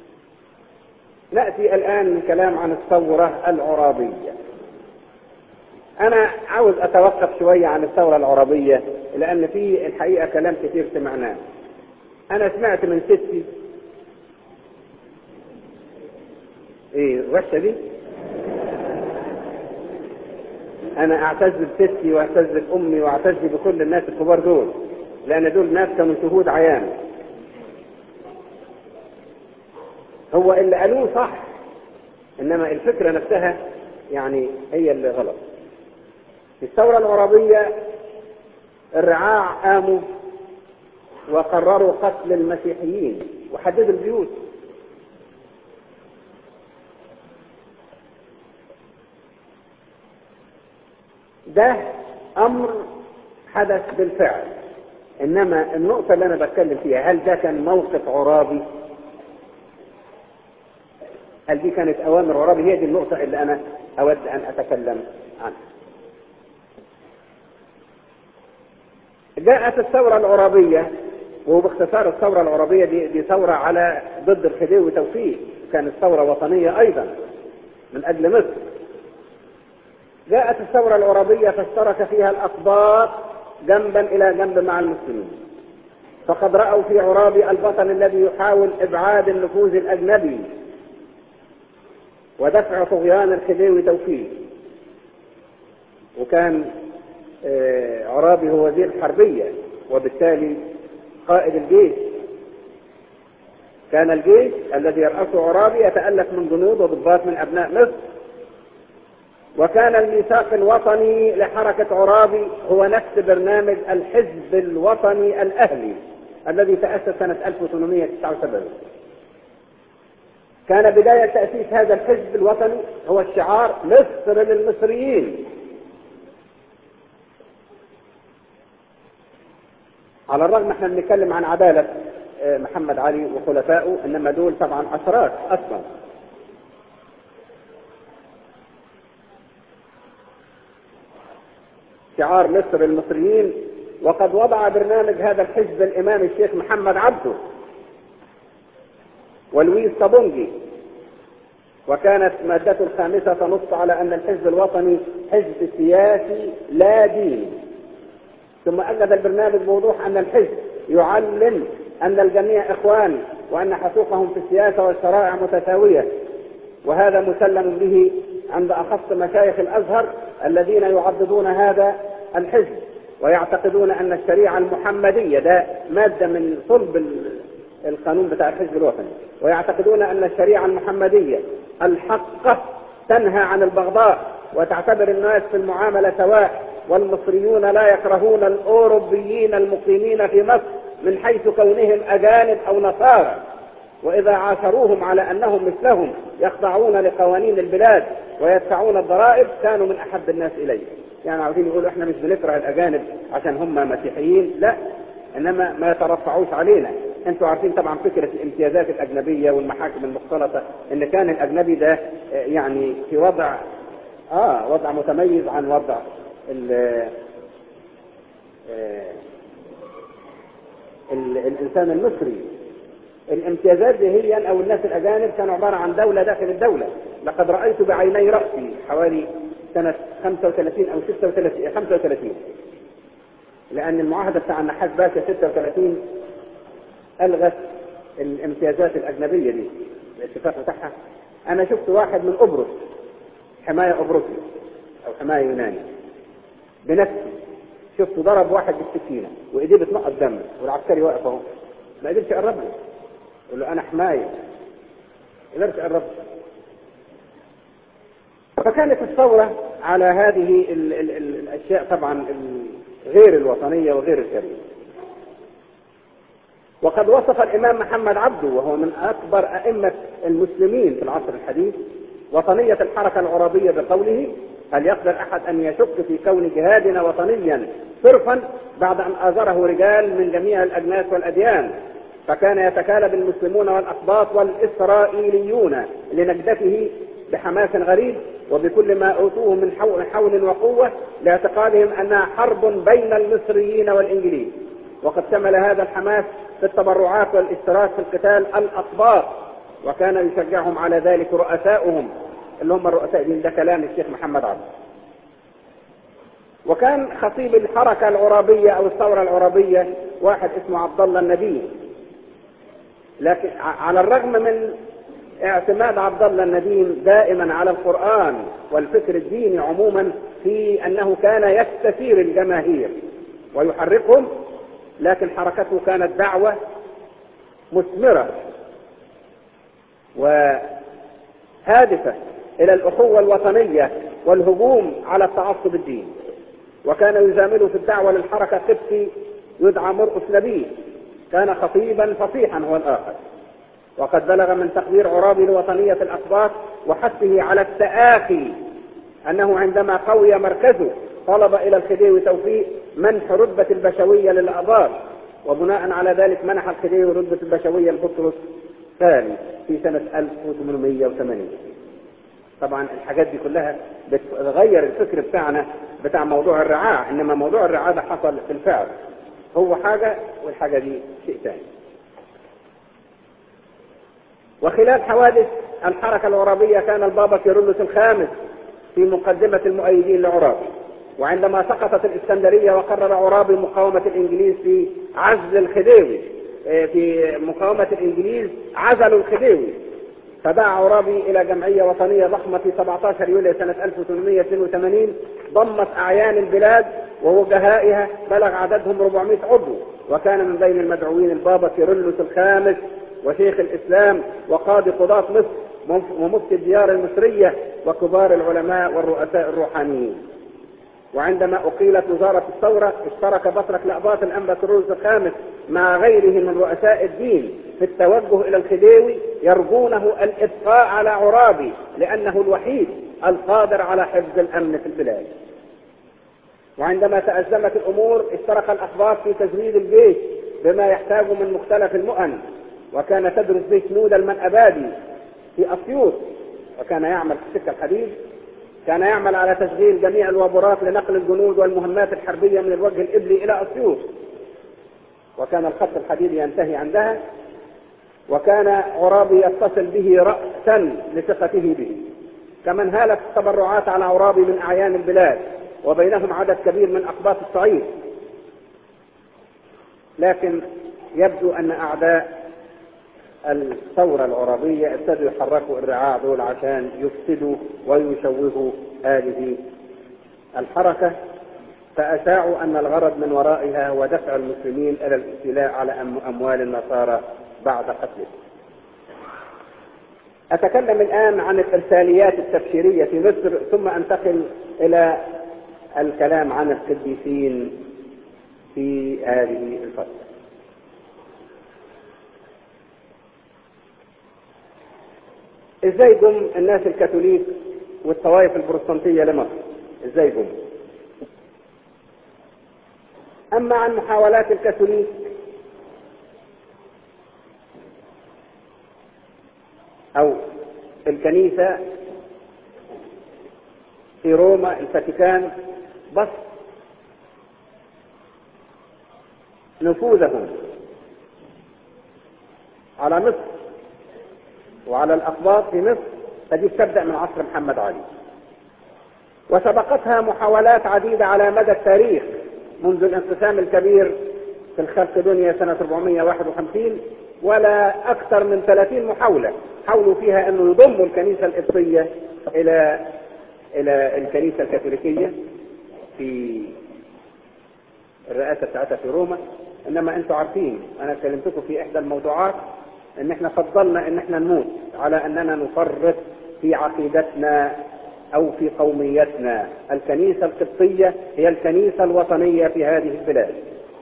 ناتي الان الكلام عن الثوره العرابيه. انا عاوز اتوقف شويه عن الثوره العرابيه لان في الحقيقه كلام كثير سمعناه. انا سمعت من ستي ايه وحشه دي انا اعتز بستي واعتز بامي واعتز بكل الناس الكبار دول لان دول ناس كانوا شهود عيان هو اللي قالوه صح انما الفكره نفسها يعني هي اللي غلط في الثوره العربيه الرعاع قاموا وقرروا قتل المسيحيين وحددوا البيوت ده امر حدث بالفعل انما النقطة اللي انا بتكلم فيها هل ده كان موقف عرابي هل دي كانت اوامر عرابي هي دي النقطة اللي انا اود ان اتكلم عنها جاءت الثورة العرابية وباختصار الثورة العرابية دي, دي ثورة على ضد الخديوي توفيق كانت ثورة وطنية ايضا من اجل مصر جاءت الثورة العربية فاشترك فيها الأقباط جنبا إلى جنب مع المسلمين فقد رأوا في عرابي البطل الذي يحاول إبعاد النفوذ الأجنبي ودفع طغيان الخديوي توفيق وكان عرابي هو وزير الحربية وبالتالي قائد الجيش كان الجيش الذي يرأسه عرابي يتألف من جنود وضباط من أبناء مصر وكان الميثاق الوطني لحركة عرابي هو نفس برنامج الحزب الوطني الأهلي الذي تأسس سنة 1879 كان بداية تأسيس هذا الحزب الوطني هو الشعار مصر للمصريين على الرغم احنا بنتكلم عن عدالة محمد علي وخلفائه انما دول طبعا اشراف اصلا شعار مصر المصريين وقد وضع برنامج هذا الحزب الامام الشيخ محمد عبده ولويس طابونجي وكانت مادته الخامسة تنص على أن الحزب الوطني حزب سياسي لا ديني ثم أكد البرنامج بوضوح أن الحزب يعلم أن الجميع إخوان وأن حقوقهم في السياسة والشرائع متساوية وهذا مسلم به عند أخص مشايخ الأزهر الذين يعضدون هذا الحزب ويعتقدون أن الشريعة المحمدية ده مادة من صلب القانون بتاع الحزب الوطني ويعتقدون أن الشريعة المحمدية الحقة تنهى عن البغضاء وتعتبر الناس في المعاملة سواء والمصريون لا يكرهون الأوروبيين المقيمين في مصر من حيث كونهم أجانب أو نصارى وإذا عاشروهم على أنهم مثلهم يخضعون لقوانين البلاد ويدفعون الضرائب كانوا من أحب الناس إليه يعني عاوزين يقولوا احنا مش بنكره الأجانب عشان هم مسيحيين لا إنما ما يترفعوش علينا انتوا عارفين طبعا فكرة الامتيازات الأجنبية والمحاكم المختلطة إن كان الأجنبي ده يعني في وضع آه وضع متميز عن وضع ال ال الإنسان المصري الامتيازات دي هي او الناس الاجانب كانوا عباره عن دوله داخل الدوله لقد رايت بعيني راسي حوالي سنه 35 او 36 35 لان المعاهده بتاع النحاس باشا 36 الغت الامتيازات الاجنبيه دي الاتفاق بتاعها انا شفت واحد من قبرص حمايه قبرصي او حمايه يوناني بنفسي شفته ضرب واحد بالسكينه وايديه بتنقط دم والعسكري واقف اهو ما قدرش يقرب له يقول له انا حمايه ما قدرش يقرب فكانت الثوره على هذه ال ال ال الاشياء طبعا غير الوطنيه وغير الشريعه وقد وصف الامام محمد عبده وهو من اكبر ائمه المسلمين في العصر الحديث وطنيه الحركه العربيه بقوله هل يقدر احد ان يشك في كون جهادنا وطنيا صرفا بعد ان اثره رجال من جميع الاجناس والاديان فكان يتكالب المسلمون والاقباط والاسرائيليون لنجدته بحماس غريب وبكل ما اوتوه من حول, حول وقوه لاعتقادهم انها حرب بين المصريين والانجليز وقد شمل هذا الحماس في التبرعات والاشتراك في القتال الاقباط وكان يشجعهم على ذلك رؤساؤهم اللي هم الرؤساء دين ده كلام الشيخ محمد عبد وكان خطيب الحركة العرابية أو الثورة العرابية واحد اسمه عبد الله النبي لكن على الرغم من اعتماد عبد الله النديم دائما على القرآن والفكر الديني عموما في أنه كان يستثير الجماهير ويحركهم لكن حركته كانت دعوة مثمرة وهادفة إلى الأخوة الوطنية والهجوم على التعصب الديني وكان يزامله في الدعوة للحركة قبطي يدعى مرقس نبيه كان خطيبا فصيحا هو الآخر وقد بلغ من تقدير عرابي لوطنية الأقباط وحثه على التآخي أنه عندما قوي مركزه طلب إلى الخديوي توفيق منح رتبة البشوية للأقباط وبناء على ذلك منح الخديوي رتبة البشوية لبطرس الثاني في سنة 1880 طبعا الحاجات دي كلها بتغير الفكر بتاعنا بتاع موضوع الرعاع انما موضوع الرعاع ده حصل في الفعل هو حاجة والحاجة دي شيء ثاني وخلال حوادث الحركة العرابية كان البابا كيرلس الخامس في مقدمة المؤيدين لعرابي وعندما سقطت الإسكندرية وقرر عرابي مقاومة الإنجليز في عزل الخديوي في مقاومة الإنجليز عزلوا الخديوي فدعا عرابي إلى جمعية وطنية ضخمة في 17 يوليو سنة 1882 ضمت أعيان البلاد ووجهائها بلغ عددهم 400 عضو وكان من بين المدعوين البابا كيرلس الخامس وشيخ الإسلام وقاضي قضاة مصر ومفتي الديار المصرية وكبار العلماء والرؤساء الروحانيين وعندما أقيلت وزارة الثورة اشترك بطرك لأباط الأنبا كيرلس الخامس مع غيره من رؤساء الدين في التوجه إلى الخديوي يرجونه الإبقاء على عرابي لأنه الوحيد القادر على حفظ الأمن في البلاد وعندما تأزمت الأمور اشترك الأحباط في تزويد الجيش بما يحتاج من مختلف المؤن وكان تدرس به سنود المنأبادي في أسيوط وكان يعمل في سكة الحديد كان يعمل على تشغيل جميع الوابورات لنقل الجنود والمهمات الحربية من الوجه الإبلي إلى أسيوط وكان الخط الحديدي ينتهي عندها وكان عرابي يتصل به رأسا لثقته به كمن هالت التبرعات على عرابي من أعيان البلاد وبينهم عدد كبير من أقباط الصعيد لكن يبدو أن أعداء الثورة العربية ابتدوا يحركوا الرعاع دول عشان يفسدوا ويشوهوا هذه الحركة فأشاعوا أن الغرض من ورائها هو دفع المسلمين إلى الاستيلاء على أموال النصارى بعد قتلهم. أتكلم الآن عن الإرساليات التبشيرية في مصر ثم أنتقل إلى الكلام عن القديسين في هذه الفترة. ازاي جم الناس الكاثوليك والطوائف البروتستانتية لمصر؟ ازاي جم؟ أما عن محاولات الكاثوليك أو الكنيسة في روما الفاتيكان بس نفوذهم على مصر وعلى الأقباط في مصر فدي تبدأ من عصر محمد علي وسبقتها محاولات عديدة على مدى التاريخ منذ الانقسام الكبير في الخلق دنيا سنة 451 ولا أكثر من 30 محاولة حاولوا فيها أنه يضموا الكنيسة القبطية إلى إلى الكنيسة الكاثوليكية في الرئاسة بتاعتها في روما إنما أنتم عارفين أنا كلمتكم في إحدى الموضوعات إن إحنا فضلنا إن إحنا نموت على أننا نفرط في عقيدتنا أو في قوميتنا الكنيسة القبطية هي الكنيسة الوطنية في هذه البلاد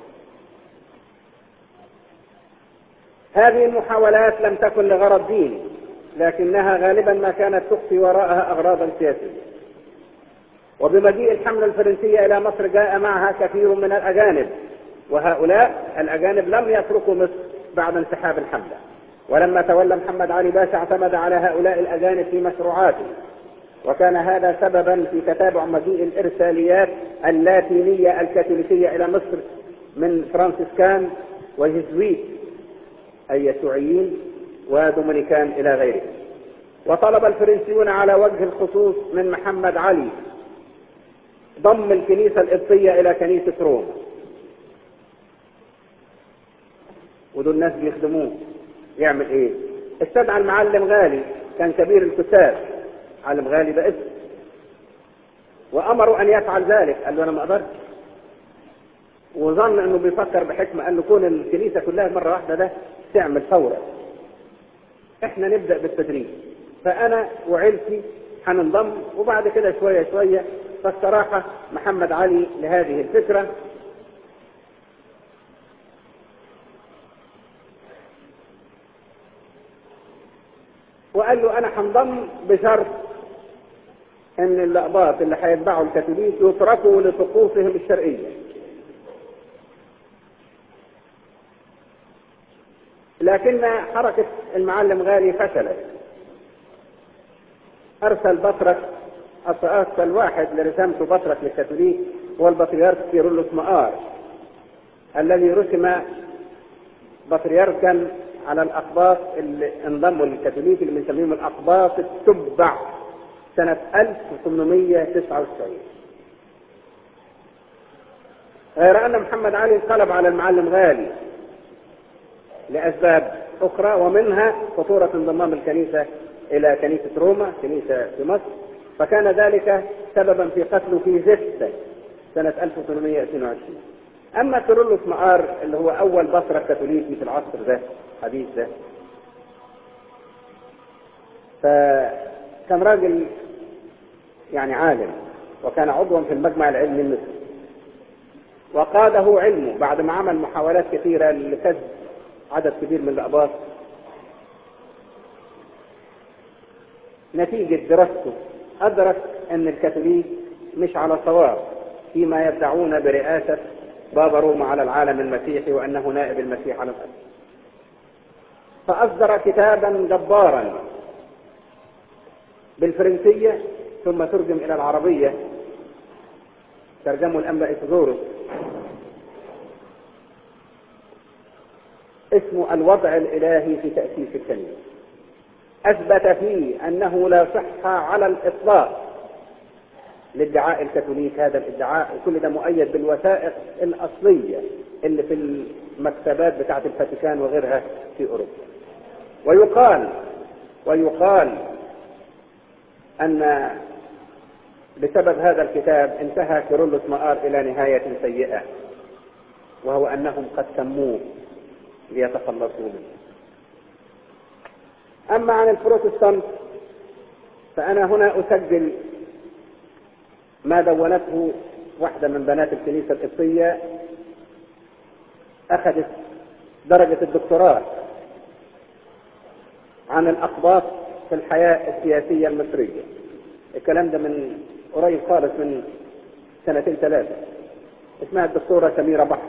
هذه المحاولات لم تكن لغرض ديني لكنها غالبا ما كانت تخفي وراءها أغراضا سياسية وبمجيء الحملة الفرنسية إلى مصر جاء معها كثير من الأجانب وهؤلاء الأجانب لم يتركوا مصر بعد انسحاب الحملة ولما تولى محمد علي باشا اعتمد على هؤلاء الأجانب في مشروعاته وكان هذا سببا في تتابع مجيء الإرساليات اللاتينية الكاثوليكية إلى مصر من فرانسيسكان وجزويت أي يسوعيين ودومينيكان إلى غيره وطلب الفرنسيون على وجه الخصوص من محمد علي ضم الكنيسة القبطية إلى كنيسة روما ودول الناس بيخدموه يعمل ايه استدعى المعلم غالي كان كبير الكتاب معلم غالي ده اسم وامروا ان يفعل ذلك قال له انا ما اقدرش وظن انه بيفكر بحكمه انه كون الكنيسه كلها مره واحده ده تعمل ثوره احنا نبدا بالتدريج فانا وعيلتي هننضم وبعد كده شويه شويه فاستراح محمد علي لهذه الفكره وقال له انا هنضم بشرط ان الاقباط اللي هيتبعوا الكاثوليك يتركوا لطقوسهم الشرعيه لكن حركة المعلم غالي فشلت أرسل بطرك أرسل واحد لرسامته بطرك للكاثوليك هو البطريرك كيرلس مآر الذي رسم بطريركا على الأقباط اللي انضموا للكاثوليك اللي بنسميهم الأقباط التبع سنة 1899 غير أن محمد علي انقلب على المعلم غالي لأسباب أخرى ومنها خطورة انضمام الكنيسة إلى كنيسة روما كنيسة في مصر فكان ذلك سببا في قتله في زفت سنة 1822 أما كيرلس مآر اللي هو أول بصرة كاثوليكي في العصر ده حديث ده فكان راجل يعني عالم وكان عضوا في المجمع العلمي المصري وقاده علمه بعد ما عمل محاولات كثيرة لكسب عدد كبير من الأقباط نتيجة دراسته أدرك أن الكاثوليك مش على صواب فيما يدعون برئاسة بابا روما على العالم المسيحي وأنه نائب المسيح على الأرض فأصدر كتابا جبارا بالفرنسية ثم ترجم إلى العربية ترجمه الأنبا إسغورس اسمه الوضع الإلهي في تأسيس الكنيسة أثبت فيه أنه لا صحة على الإطلاق لادعاء الكاثوليك هذا الادعاء وكل ده مؤيد بالوثائق الأصلية اللي في المكتبات بتاعة الفاتيكان وغيرها في أوروبا ويقال ويقال أن بسبب هذا الكتاب انتهى كيرلس مآر إلى نهاية سيئة وهو أنهم قد سموه ليتخلصوا منه أما عن البروتستانت فأنا هنا أسجل ما دونته واحدة من بنات الكنيسة القبطية أخذت درجة الدكتوراه عن الأقباط في الحياة السياسية المصرية الكلام ده من قريب خالص من سنتين ثلاثة اسمها الدكتورة سميرة بحر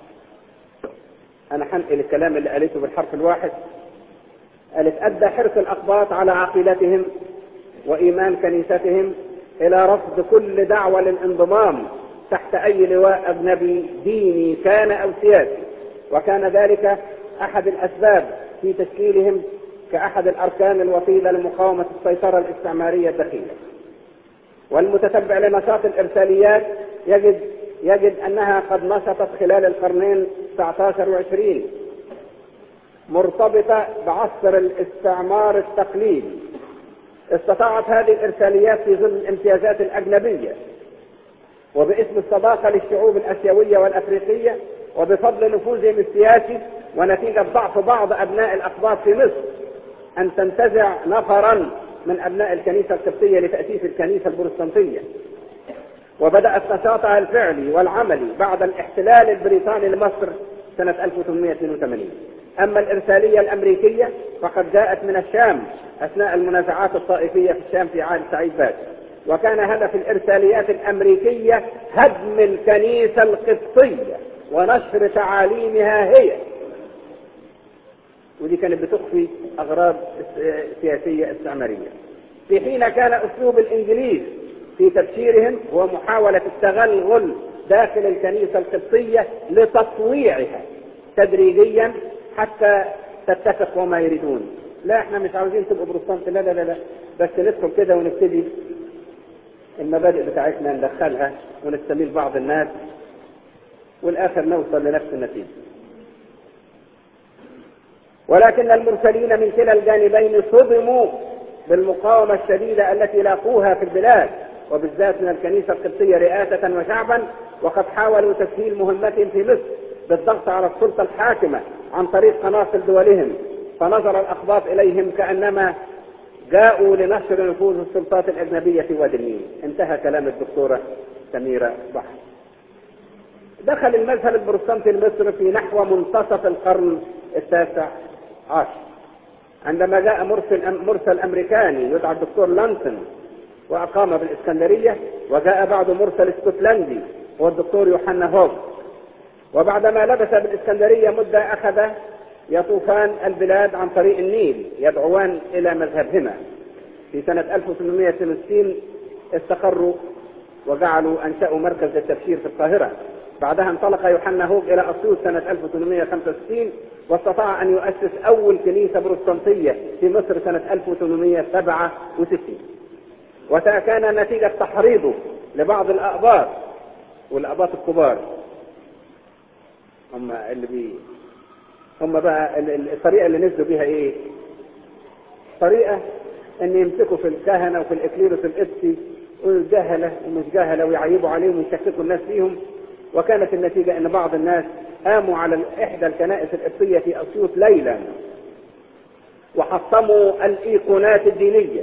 أنا حنقل الكلام اللي قالته بالحرف الواحد قالت أدى حرص الأقباط على عقيدتهم وإيمان كنيستهم إلى رفض كل دعوة للانضمام تحت أي لواء أجنبي ديني كان أو سياسي وكان ذلك أحد الأسباب في تشكيلهم كأحد الأركان الوطيدة لمقاومة السيطرة الاستعمارية الدخيلة والمتتبع لنشاط الإرساليات يجد يجد أنها قد نشطت خلال القرنين 19 و20 مرتبطة بعصر الاستعمار التقليدي استطاعت هذه الإرساليات في ظل الامتيازات الأجنبية وباسم الصداقة للشعوب الأسيوية والأفريقية وبفضل نفوذهم السياسي ونتيجة ضعف بعض أبناء الأقباط في مصر أن تنتزع نفرا من أبناء الكنيسة القبطية لتأسيس الكنيسة البروتستانتية وبدأت نشاطها الفعلي والعملي بعد الاحتلال البريطاني لمصر سنة 1882 أما الإرسالية الأمريكية فقد جاءت من الشام أثناء المنازعات الطائفية في الشام في عهد سعيد باشا وكان هدف الإرساليات الأمريكية هدم الكنيسة القبطية ونشر تعاليمها هي ودي كانت بتخفي أغراض سياسية استعمارية في حين كان أسلوب الإنجليز في تبشيرهم هو محاولة التغلغل داخل الكنيسة القبطية لتطويعها تدريجيا حتى تتفق وما يريدون لا احنا مش عاوزين تبقوا بروتستانت لا لا لا لا بس ندخل كده ونبتدي المبادئ بتاعتنا ندخلها ونستميل بعض الناس والاخر نوصل لنفس النتيجه ولكن المرسلين من كلا الجانبين صدموا بالمقاومة الشديدة التي لاقوها في البلاد وبالذات من الكنيسة القبطية رئاسة وشعبا وقد حاولوا تسهيل مهمتهم في مصر بالضغط على السلطة الحاكمة عن طريق قناصل دولهم فنظر الأقباط إليهم كأنما جاءوا لنشر نفوذ السلطات الأجنبية في وادي النيل انتهى كلام الدكتورة سميرة بحر دخل المذهب البروتستانتي المصري في نحو منتصف القرن التاسع عشر عندما جاء مرسل مرسل امريكاني يدعى الدكتور لانسون واقام بالاسكندريه وجاء بعده مرسل اسكتلندي هو الدكتور يوحنا هوب وبعدما لبث بالاسكندريه مده اخذ يطوفان البلاد عن طريق النيل يدعوان الى مذهبهما في سنه 1862 استقروا وجعلوا انشأوا مركز للتبشير في القاهره بعدها انطلق يوحنا هوج الى اسيوط سنه 1865 واستطاع ان يؤسس اول كنيسه بروتستانتيه في مصر سنه 1867 وكان نتيجه تحريضه لبعض الاقباط والاقباط الكبار هم اللي بي هم بقى الطريقه اللي نزلوا بيها ايه؟ طريقه ان يمسكوا في الكهنه وفي الاكليروس القبطي جهله ومش جهله ويعيبوا عليهم ويشككوا الناس فيهم وكانت النتيجة أن بعض الناس قاموا على إحدى الكنائس القبطية في أسيوط ليلا وحطموا الإيقونات الدينية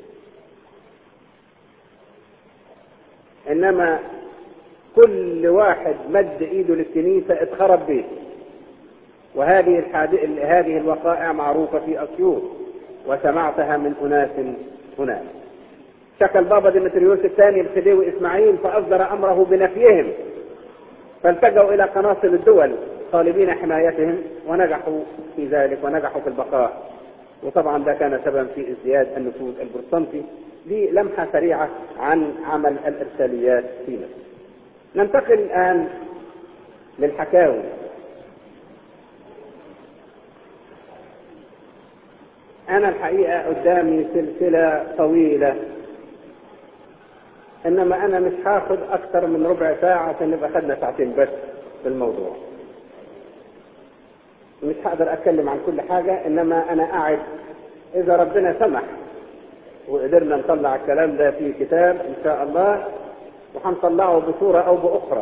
إنما كل واحد مد إيده للكنيسة اتخرب بيته وهذه هذه الوقائع معروفة في أسيوط وسمعتها من أناس هناك شكى البابا ديمتريوس الثاني الخديوي إسماعيل فأصدر أمره بنفيهم فالتجأوا إلى قناصل الدول طالبين حمايتهم ونجحوا في ذلك ونجحوا في البقاء وطبعا ده كان سببا في ازدياد النفوذ البروتستانتي دي لمحة سريعة عن عمل الإرساليات في مصر ننتقل الآن للحكاوي أنا الحقيقة قدامي سلسلة طويلة إنما أنا مش هاخد أكثر من ربع ساعة عشان نبقى خدنا ساعتين بس في الموضوع. مش هقدر أتكلم عن كل حاجة إنما أنا قاعد إذا ربنا سمح وقدرنا نطلع الكلام ده في كتاب إن شاء الله وهنطلعه بصورة أو بأخرى.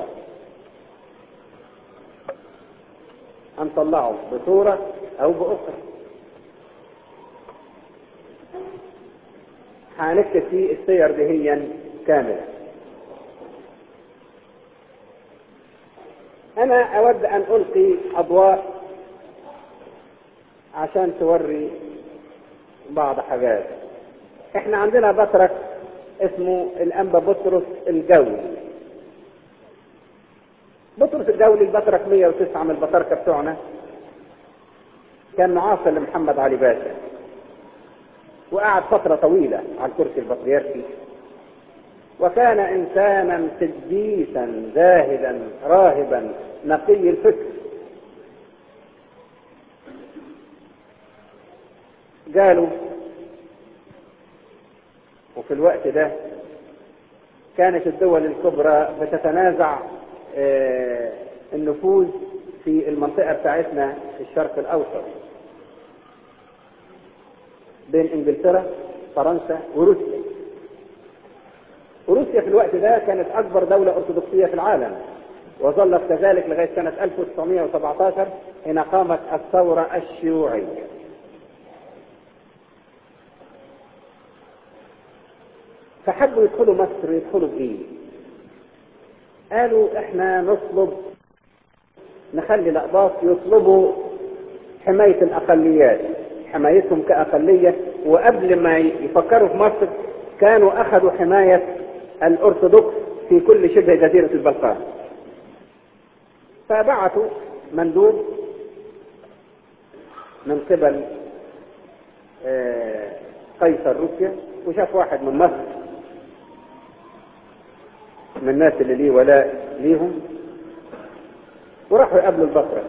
هنطلعه بصورة أو بأخرى. هنكتب فيه السير دهيا كاملة أنا أود أن ألقي أضواء عشان توري بعض حاجات احنا عندنا بطرك اسمه الأنبا بطرس الجولي بطرس الجولي البطرك 109 من البطركة بتوعنا كان معاصر لمحمد علي باشا وقعد فترة طويلة على الكرسي البطريركي وكان إنسانا قديسا زاهدا راهبا نقي الفكر قالوا وفي الوقت ده كانت الدول الكبرى بتتنازع النفوذ في المنطقة بتاعتنا في الشرق الأوسط بين انجلترا فرنسا وروسيا وروسيا في الوقت ده كانت اكبر دولة ارثوذكسية في العالم وظلت كذلك لغاية سنة 1917 حين قامت الثورة الشيوعية فحبوا يدخلوا مصر يدخلوا بايه قالوا احنا نطلب نخلي الاقباط يطلبوا حماية الاقليات حمايتهم كأقلية وقبل ما يفكروا في مصر كانوا أخذوا حماية الأرثوذكس في كل شبه جزيرة البلقان فبعثوا مندوب من قبل قيصر روسيا وشاف واحد من مصر من الناس اللي ليه ولاء ليهم وراحوا يقابلوا البصره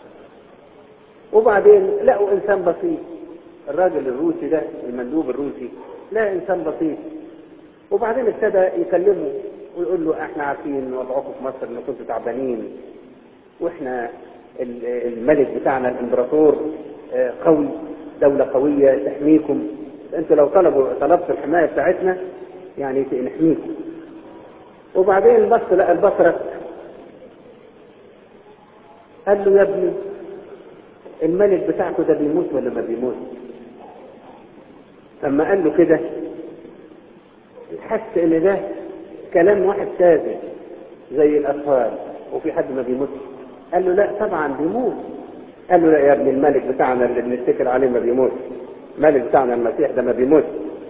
وبعدين لقوا انسان بسيط الراجل الروسي ده المندوب الروسي لا انسان بسيط وبعدين ابتدى يكلمه ويقول له احنا عارفين وضعكم في مصر ان كنتوا تعبانين واحنا الملك بتاعنا الامبراطور قوي دولة قوية تحميكم انتوا لو طلبوا طلبتوا الحماية بتاعتنا يعني نحميكم وبعدين بص لقى البصرة قال له يا ابني الملك بتاعكم ده بيموت ولا ما بيموت لما قال له كده حس ان ده كلام واحد ساذج زي الاطفال وفي حد ما بيموت قال له لا طبعا بيموت قال له لا يا ابني الملك بتاعنا اللي بنتكل عليه ما بيموت الملك بتاعنا المسيح ده ما بيموت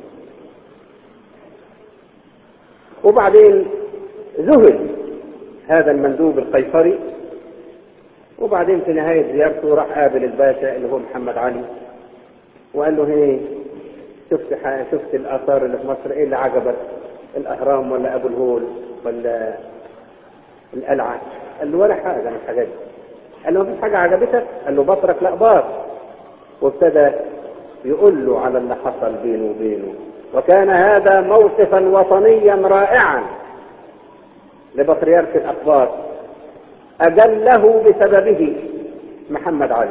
وبعدين ذهل هذا المندوب القيصري وبعدين في نهاية زيارته راح قابل الباشا اللي هو محمد علي وقال له هي شفت شفت الآثار اللي في مصر إيه اللي عجبك؟ الأهرام ولا أبو الهول ولا القلعة؟ قال له ولا حاجة من الحاجات دي. قال له مفيش حاجة عجبتك؟ قال له بصرك لا باص وابتدى يقول له على اللي حصل بينه وبينه وكان هذا موقفا وطنيا رائعا لبطريرك الأقباط أجله بسببه محمد علي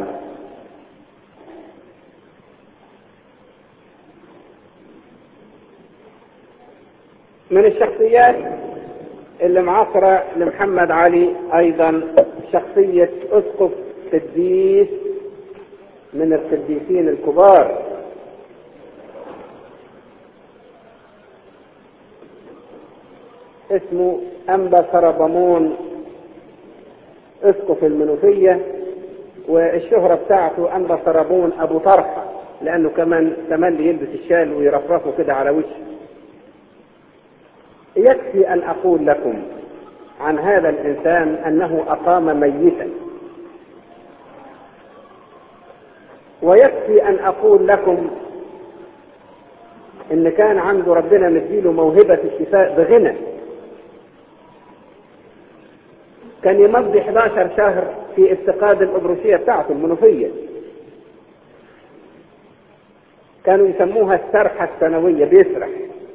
من الشخصيات اللي معاصرة لمحمد علي أيضا شخصية أسقف قديس من القديسين الكبار اسمه أنبا سربمون اسقف المنوفية والشهرة بتاعته أنبا سربون أبو طرحة لأنه كمان تملي يلبس الشال ويرفرفه كده على وشه يكفي أن أقول لكم عن هذا الإنسان أنه أقام ميتا ويكفي أن أقول لكم إن كان عنده ربنا مديله موهبة الشفاء بغنى كان يمضي 11 شهر في افتقاد الأبروشية بتاعته المنوفية كانوا يسموها السرحة السنوية بيسرح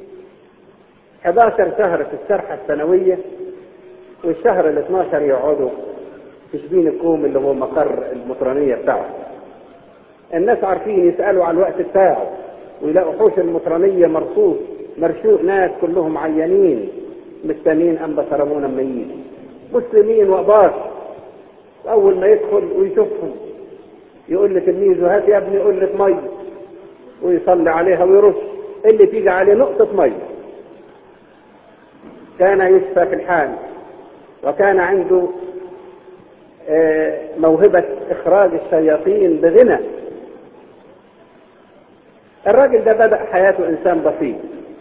11 شهر في السرحة السنوية والشهر ال 12 يقعدوا في شبين الكوم اللي هو مقر المطرانية بتاعه الناس عارفين يسألوا على الوقت بتاعه ويلاقوا حوش المطرانية مرصوص مرشوق ناس كلهم عيانين مستنين أنبا سرمون أما يجي مسلمين وأبار أول ما يدخل ويشوفهم يقول لتلميذه هات يا ابني قلة مية ويصلي عليها ويرش اللي تيجي عليه نقطة مية كان يشفى في الحال وكان عنده موهبة إخراج الشياطين بغنى الراجل ده بدأ حياته إنسان بسيط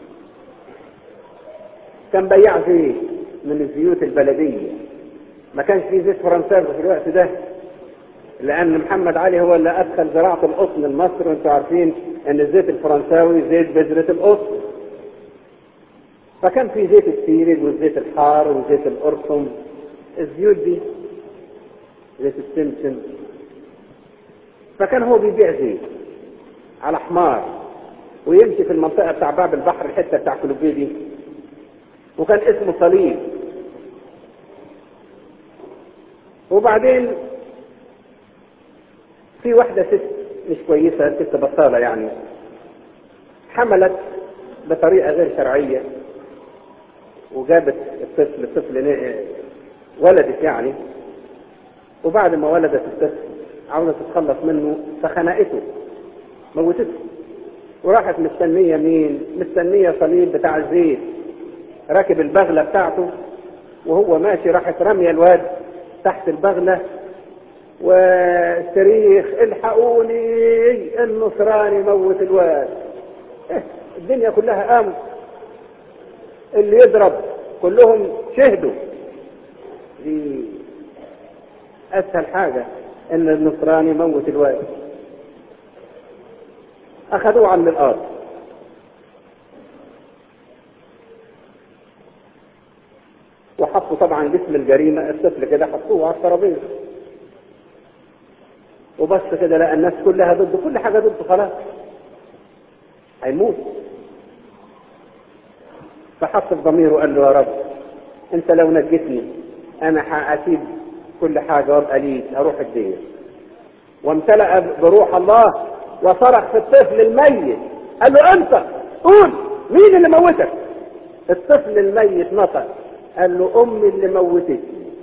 كان بياع زيت من الزيوت البلدية ما كانش في زيت فرنساوي في الوقت ده لأن محمد علي هو اللي أدخل زراعة القطن لمصر وأنتم عارفين أن الزيت الفرنساوي زيت بذرة القطن فكان في زيت السيرج والزيت الحار وزيت القرصم الزيوت دي زيت السمسم فكان هو بيبيع زيت على حمار ويمشي في المنطقة بتاع باب البحر الحتة بتاع كلوبيه دي وكان اسمه صليب وبعدين في واحدة ست مش كويسة ست بطالة يعني حملت بطريقة غير شرعية وجابت الطفل الطفل ولدت يعني وبعد ما ولدت الطفل عاوزة تتخلص منه فخنقته موتته وراحت مستنية مين؟ مستنية صليب بتاع الزيت راكب البغلة بتاعته وهو ماشي راحت رمية الواد تحت البغلة والصريخ الحقوني النصراني موت الواد إيه الدنيا كلها قامت اللي يضرب كلهم شهدوا دي اسهل حاجة ان النصراني موت الواد اخذوه عن الارض وحطوا طبعا جسم الجريمة الطفل كده حطوه على الترابيزة وبس كده لقى الناس كلها ضده كل حاجة ضده خلاص هيموت فحط في ضميره وقال له يا رب انت لو نجيتني انا هاسيب كل حاجة وابقى ليك اروح الدين وامتلأ بروح الله وصرخ في الطفل الميت قال له انت قول مين اللي موتك الطفل الميت نطق قال له امي اللي موتتني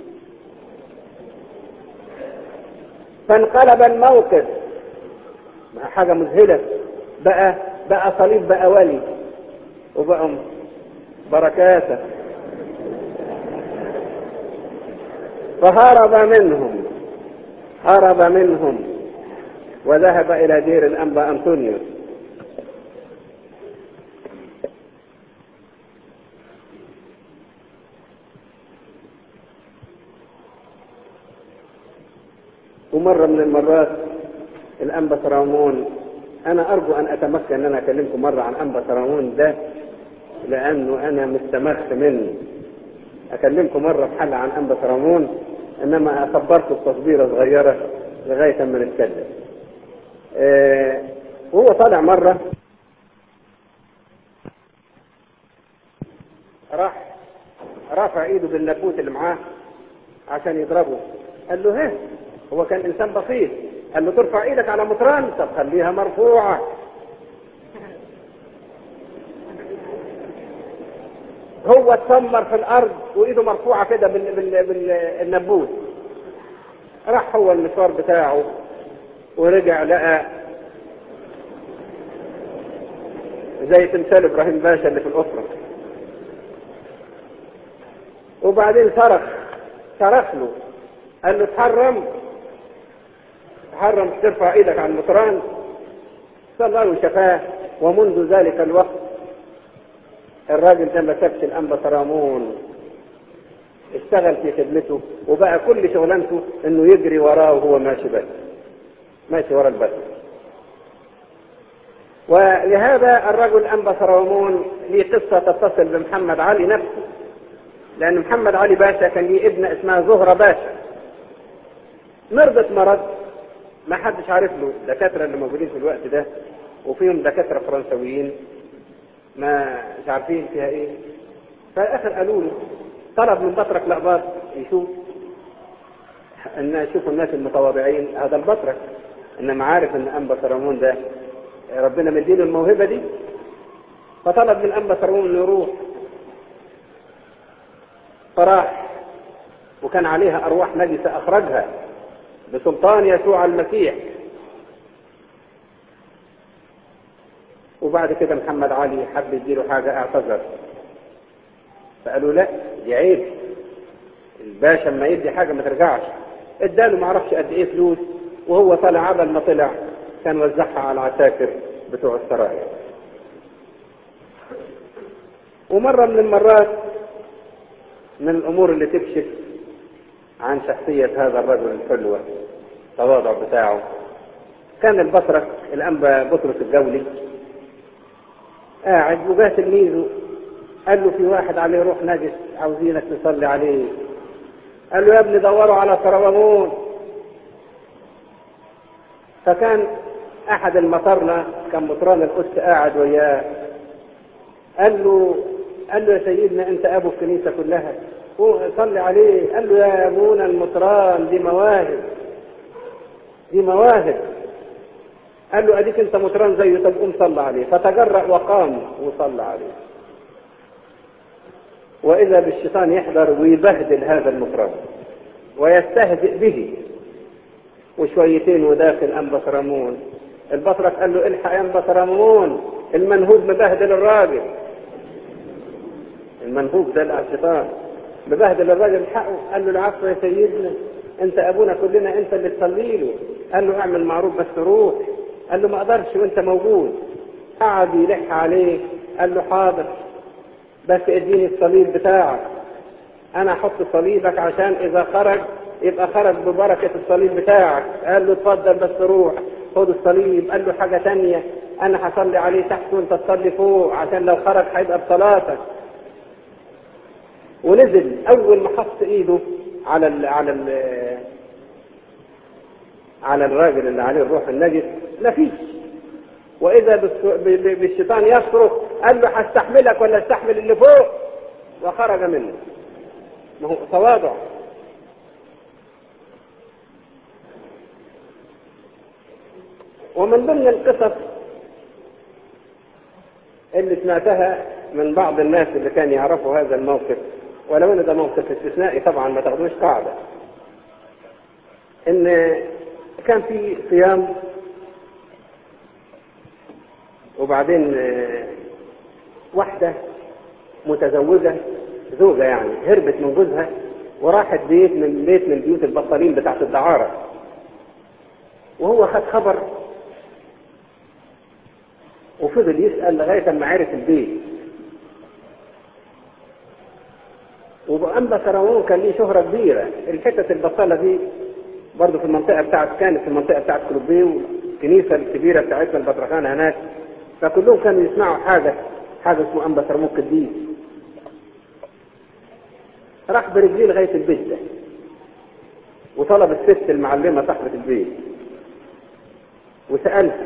فانقلب الموقف حاجة مذهلة بقى بقى صليب بقى ولي وبقى بركاته فهرب منهم هرب منهم وذهب إلى دير الأنبا أنطونيوس ومرة من المرات الأنبا سرامون أنا أرجو أن أتمكن أن أنا أكلمكم مرة عن أنبا سرامون ده لأنه أنا مستمخ منه أكلمكم مرة في حلقة عن أنبا سرامون إنما صبرت التصبيرة صغيرة لغاية ما نتكلم آه وهو طالع مرة راح رافع ايده بالنبوت اللي معاه عشان يضربه قال له ها هو كان انسان بسيط قال له ترفع ايدك على مطران طب خليها مرفوعه هو اتسمر في الارض وايده مرفوعه كده بال... بال... بالنبوت راح هو المشوار بتاعه ورجع لقى زي تمثال ابراهيم باشا اللي في الاسره وبعدين صرخ صرخ له قال له تحرم تحرم ترفع ايدك على المطران صلى وشفاه ومنذ ذلك الوقت الراجل ده ما سابش الانبا سرامون اشتغل في خدمته وبقى كل شغلانته انه يجري وراه وهو ماشي بس ماشي ورا البس ولهذا الرجل انبا سرامون ليه قصه تتصل بمحمد علي نفسه لان محمد علي باشا كان ليه ابنه اسمها زهره باشا مرضت مرض ما حدش عارف له الدكاتره اللي موجودين في الوقت ده وفيهم دكاترة فرنسويين ما مش عارفين فيها ايه فالاخر قالوا له طلب من بطرك لأباط يشوف ان يشوفوا الناس المتواضعين هذا البطرك انما عارف ان انبا سرمون ده ربنا مديله الموهبه دي فطلب من انبا سرمون انه يروح فراح وكان عليها ارواح نجسه اخرجها بسلطان يسوع المسيح وبعد كده محمد علي حب يديله حاجه اعتذر فقالوا لا دي عيب الباشا اما يدي حاجه ما ترجعش اداله ما اعرفش قد ايه فلوس وهو طلع عبل ما طلع كان وزعها على العساكر بتوع السرايا ومره من المرات من الامور اللي تكشف عن شخصيه هذا الرجل الحلوه التواضع بتاعه كان البطرك الانبا بطرس الجولي قاعد وجاء تلميذه قال له في واحد عليه روح نجس عاوزينك تصلي عليه قال له يا ابني دوروا على سربمون فكان احد المطرنة كان مطران القدس قاعد وياه قال له قال له يا سيدنا انت ابو الكنيسة كلها صلي عليه قال له يا ابونا المطران دي مواهب دي مواهب قال له اديك انت مطران زيه طب قوم صلى عليه فتجرأ وقام وصلى عليه واذا بالشيطان يحضر ويبهدل هذا المطران ويستهزئ به وشويتين وداخل انبا سرمون البطرك قال له الحق يا انبا سرمون المنهوب مبهدل الراجل المنهوب ده الشيطان مبهدل الراجل الحقه قال له العفو يا سيدنا انت ابونا كلنا انت اللي تصلي له قال له اعمل معروف بس روح قال له ما اقدرش وانت موجود قعد يلح عليه قال له حاضر بس اديني الصليب بتاعك انا احط صليبك عشان اذا خرج يبقى خرج ببركة الصليب بتاعك قال له اتفضل بس روح خد الصليب قال له حاجة تانية انا هصلي عليه تحت وانت تصلي فوق عشان لو خرج هيبقى بصلاتك ونزل اول ما حط ايده على ال على ال على الراجل اللي عليه الروح النجس مفيش واذا بالشيطان يصرخ قال له هستحملك ولا استحمل اللي فوق وخرج منه ما هو تواضع ومن ضمن القصص اللي سمعتها من بعض الناس اللي كانوا يعرفوا هذا الموقف ولو ان ده موقف استثنائي طبعا ما تاخدوش قاعده ان كان في صيام وبعدين واحدة متزوجة زوجة يعني هربت من جوزها وراحت بيت من بيت من بيوت البطالين بتاعت الدعارة وهو خد خبر وفضل يسأل لغاية ما عرف البيت وأنبا سراوون كان ليه شهرة كبيرة الحتة البطالة دي برضه في المنطقة بتاعت كانت في المنطقة بتاعت كلوبيه والكنيسة الكبيرة بتاعتنا البطرخانة هناك فكلهم كانوا يسمعوا حاجة حاجة اسمه أنبا سرموك الدين راح برجليه لغاية البيت ده وطلب الست المعلمة صاحبة البيت وسألها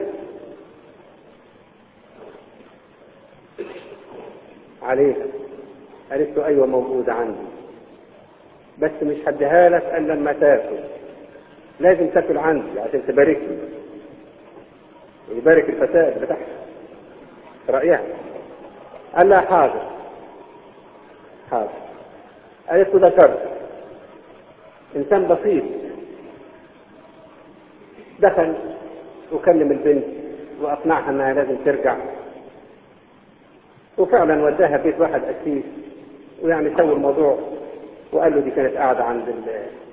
عليها قالت له أيوة موجودة عندي بس مش هديها لك إلا لما تاكل لازم تاكل عندي عشان تباركني ويبارك الفساد بتاعها رأيها قال لها حاضر حاضر قالت له ذكرت إنسان بسيط دخل وكلم البنت وأقنعها إنها لازم ترجع وفعلا وداها بيت واحد قسيس ويعني سوى الموضوع وقال له دي كانت قاعدة عند ال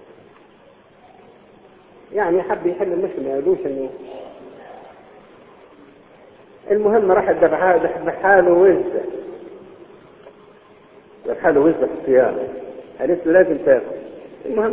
يعني حب يحل المشكلة ما يقولوش انه المهم راح ذبحها له وزة ذبحها له وزة في الصيام قالت له لازم تاكل المهم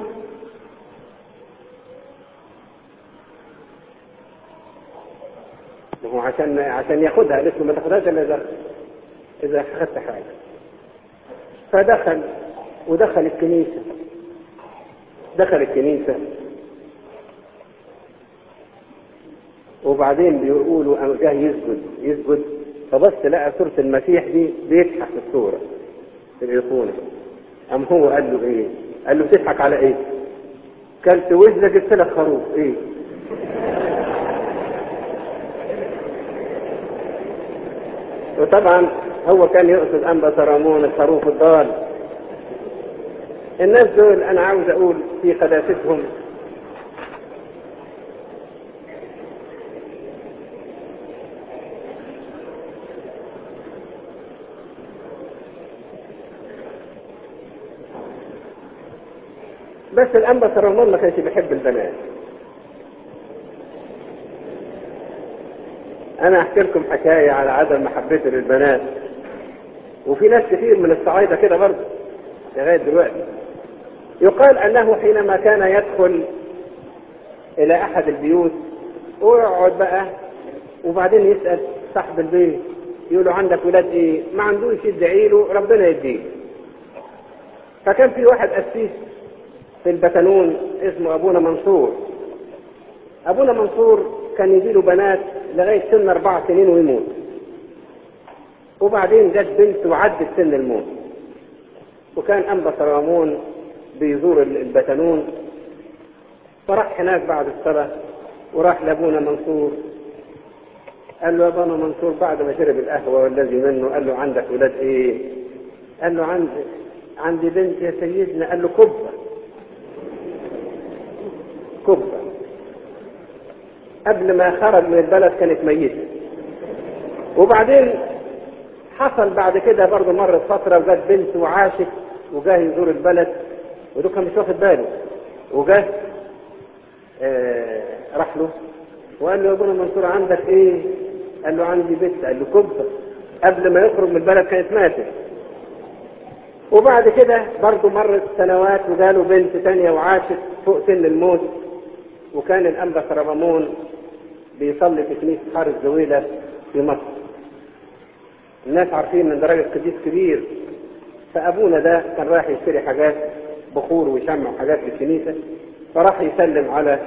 هو عشان عشان ياخدها قالت له ما تاخدهاش الا اذا اذا اخذت حاجه فدخل ودخل الكنيسه دخل الكنيسه وبعدين بيقولوا أم جه يسجد يسجد فبص لقى صورة المسيح دي بيضحك في الصورة في الأيقونة أم هو قال له إيه؟ قال له تضحك على إيه؟ كلت وزنك جبت لك خروف إيه؟ وطبعا هو كان يقصد أنبا سرامون الخروف الضال الناس دول أنا عاوز أقول في قداستهم بس الأنبا سرامون ما كانش بيحب البنات أنا أحكي لكم حكاية على عدم محبته للبنات وفي ناس كثير من الصعايدة كده برضه لغاية دلوقتي يقال أنه حينما كان يدخل إلى أحد البيوت ويقعد بقى وبعدين يسأل صاحب البيت يقول له عندك ولاد إيه؟ ما عندوش يدعي له ربنا يديه فكان في واحد قسيس في البتنون اسمه أبونا منصور أبونا منصور كان يجيله بنات لغاية سن أربع سنين ويموت وبعدين جت بنت وعدت سن الموت وكان أنبا سرامون بيزور البتنون فراح هناك بعد الصلاة وراح لأبونا منصور قال له يا ابونا منصور بعد ما شرب القهوة والذي منه قال له عندك ولاد ايه؟ قال له عندي عندي بنت يا سيدنا قال له كبة كبة قبل ما خرج من البلد كانت ميتة وبعدين حصل بعد كده برضه مرت فترة وجت بنت وعاشت وجاه يزور البلد وده كان مش واخد باله وجاه آه راح له وقال له يا ابونا منصور عندك ايه؟ قال له عندي بنت قال له كبة قبل ما يخرج من البلد كانت ماتت وبعد كده برضه مرت سنوات وجاله بنت تانية وعاشت فوق سن الموت وكان الأنبا سربمون بيصلي في كنيسة حار الزويلة في مصر الناس عارفين من درجة قديس كبير فأبونا ده كان رايح يشتري حاجات بخور وشمع وحاجات للكنيسة فراح يسلم على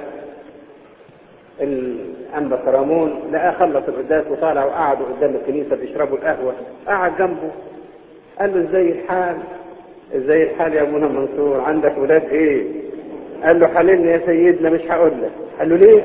الأنبا كرامون لقاه خلص القداس وطالع وقعدوا قدام الكنيسة بيشربوا القهوة قعد جنبه قال له ازاي الحال ازاي الحال يا ابونا منصور عندك ولاد ايه قال له حللني يا سيدنا مش هقول لك قال له ليه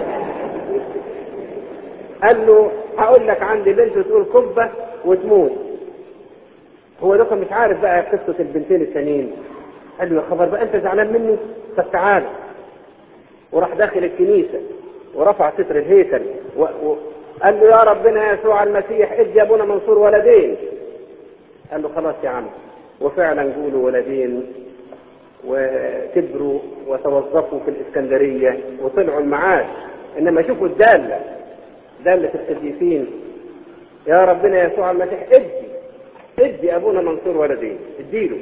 قال له هقول لك عندي بنت تقول كبة وتموت هو ده مش عارف بقى قصة البنتين التانيين قال له يا خبر بقى انت زعلان مني طب تعال وراح داخل الكنيسة ورفع ستر الهيكل و... و... قال له يا ربنا يسوع المسيح ادي ابونا منصور ولدين قال له خلاص يا عم وفعلا قولوا ولدين وكبروا وتوظفوا في الإسكندرية وطلعوا المعاش إنما شوفوا الدالة دالة القديسين يا ربنا يسوع المسيح ادي ادي أبونا منصور ولدين اديله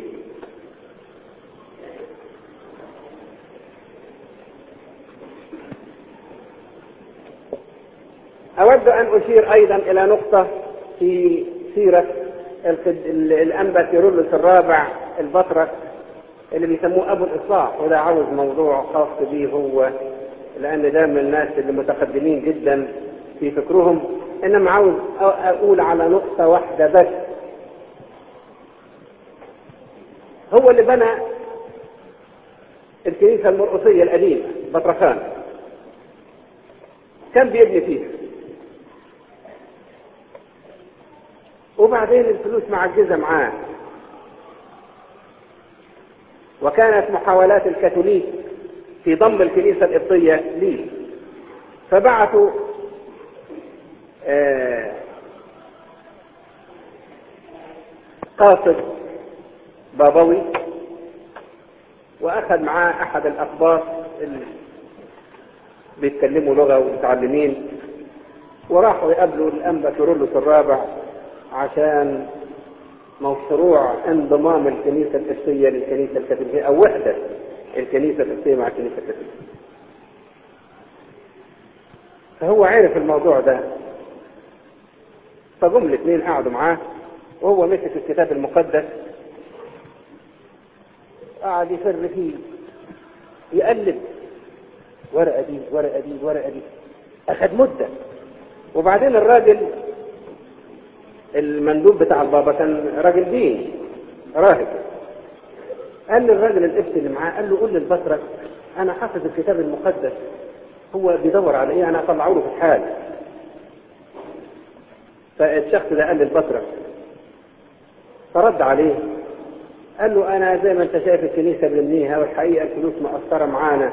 أود أن أشير أيضا إلى نقطة في سيرة الأنبا كيرلس الرابع البطرك اللي بيسموه أبو الإصلاح وده عاوز موضوع خاص به هو لأن ده من الناس اللي متقدمين جدا في فكرهم إنما عاوز أقول على نقطة واحدة بس هو اللي بنى الكنيسة المرقصية القديمة بطرخان كان بيبني فيها وبعدين الفلوس معجزة معاه وكانت محاولات الكاثوليك في ضم الكنيسة القبطية ليه فبعثوا آه قاصد بابوي واخذ معاه احد الاقباط اللي بيتكلموا لغه ومتعلمين وراحوا يقابلوا الانبا كيرلس الرابع عشان مشروع انضمام الكنيسه القبطيه للكنيسه الكاثوليكيه او وحده الكنيسه القبطيه مع الكنيسه الكاثوليكيه. فهو عرف الموضوع ده فجم الاثنين قعدوا معاه وهو مسك الكتاب المقدس قعد يفر فيه يقلب ورقه دي ورقه دي ورقه دي أخذ مدة وبعدين الراجل المندوب بتاع البابا كان راجل دين راهب قال للراجل القبط اللي معاه قال له قول للبطرك انا حافظ الكتاب المقدس هو بيدور على ايه انا اطلعه له في الحال فالشخص ده قال للبطرك فرد عليه قال له انا زي ما انت شايف الكنيسه بنبنيها والحقيقه الفلوس مقصره معانا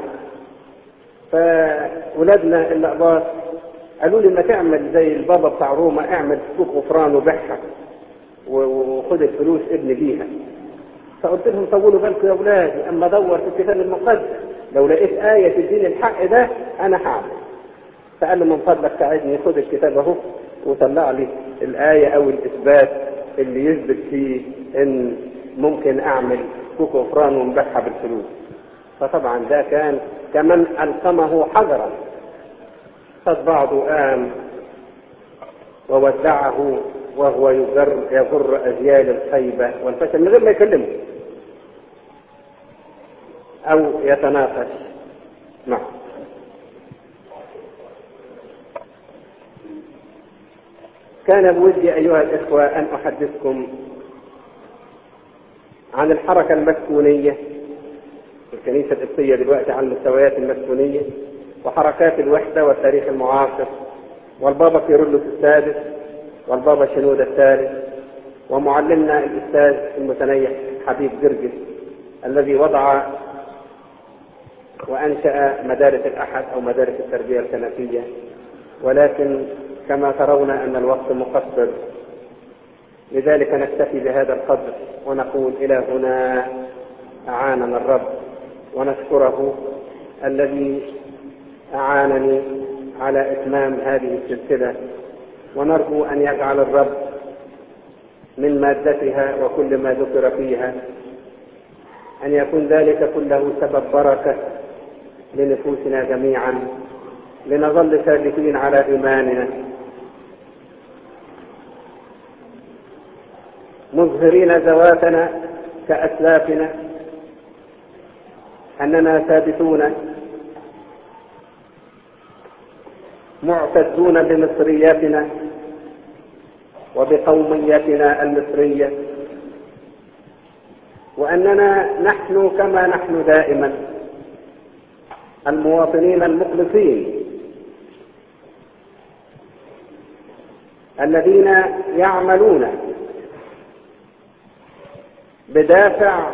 فولادنا الاقباط قالوا لي ما تعمل زي البابا بتاع روما اعمل سوق غفران وبيعها وخد الفلوس ابني بيها فقلت لهم طولوا بالكم يا اولادي اما ادور في الكتاب المقدس لو لقيت آية تديني الحق ده أنا هعمل فقال له من فضلك ساعدني خد الكتاب أهو وطلع لي الآية أو الإثبات اللي يثبت فيه إن ممكن أعمل كوك غفران ومبيعها بالفلوس فطبعا ده كان كمن ألقمه حجرا خد بعضه قام وودعه وهو يجر يجر أجيال الخيبة والفشل من غير ما يكلمه أو يتناقش معه كان بودي أيها الإخوة أن أحدثكم عن الحركة المسكونية الكنيسة القبطية دلوقتي على المستويات المسكونية وحركات الوحدة والتاريخ المعاصر والبابا كيرلس السادس والبابا شنودة الثالث ومعلمنا الأستاذ المتنيح حبيب جرجس الذي وضع وأنشأ مدارس الأحد أو مدارس التربية الكنسية ولكن كما ترون أن الوقت مقصر لذلك نكتفي بهذا القدر ونقول إلى هنا أعاننا الرب ونشكره الذي أعانني على إتمام هذه السلسلة ونرجو أن يجعل الرب من مادتها وكل ما ذكر فيها أن يكون ذلك كله سبب بركة لنفوسنا جميعا لنظل ثابتين على إيماننا مظهرين ذواتنا كأسلافنا أننا ثابتون معتدون بمصريتنا وبقوميتنا المصرية وأننا نحن كما نحن دائما المواطنين المخلصين الذين يعملون بدافع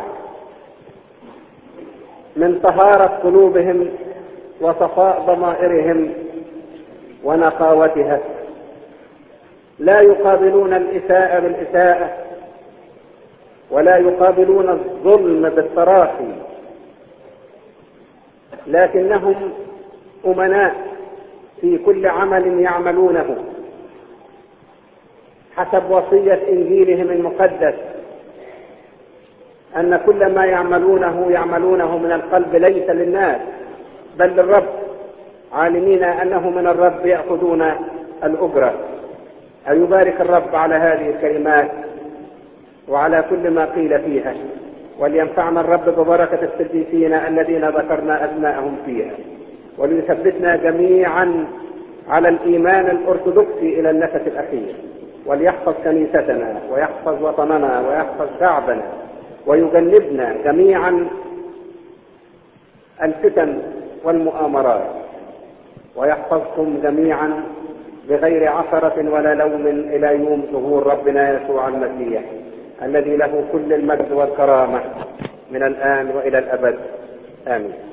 من طهارة قلوبهم وصفاء ضمائرهم ونقاوتها لا يقابلون الإساءة بالإساءة ولا يقابلون الظلم بالتراخي لكنهم أمناء في كل عمل يعملونه حسب وصية إنجيلهم المقدس أن كل ما يعملونه يعملونه من القلب ليس للناس بل للرب عالمين أنه من الرب يأخذون الأجرة أن يبارك الرب على هذه الكلمات وعلى كل ما قيل فيها ولينفعنا الرب ببركة القديسين الذين ذكرنا أسماءهم فيها وليثبتنا جميعا على الإيمان الأرثوذكسي إلى النفس الأخير وليحفظ كنيستنا ويحفظ وطننا ويحفظ شعبنا ويجنبنا جميعا الفتن والمؤامرات ويحفظكم جميعا بغير عثرة ولا لوم إلى يوم ظهور ربنا يسوع المسيح الذي له كل المجد والكرامة من الآن وإلى الأبد آمين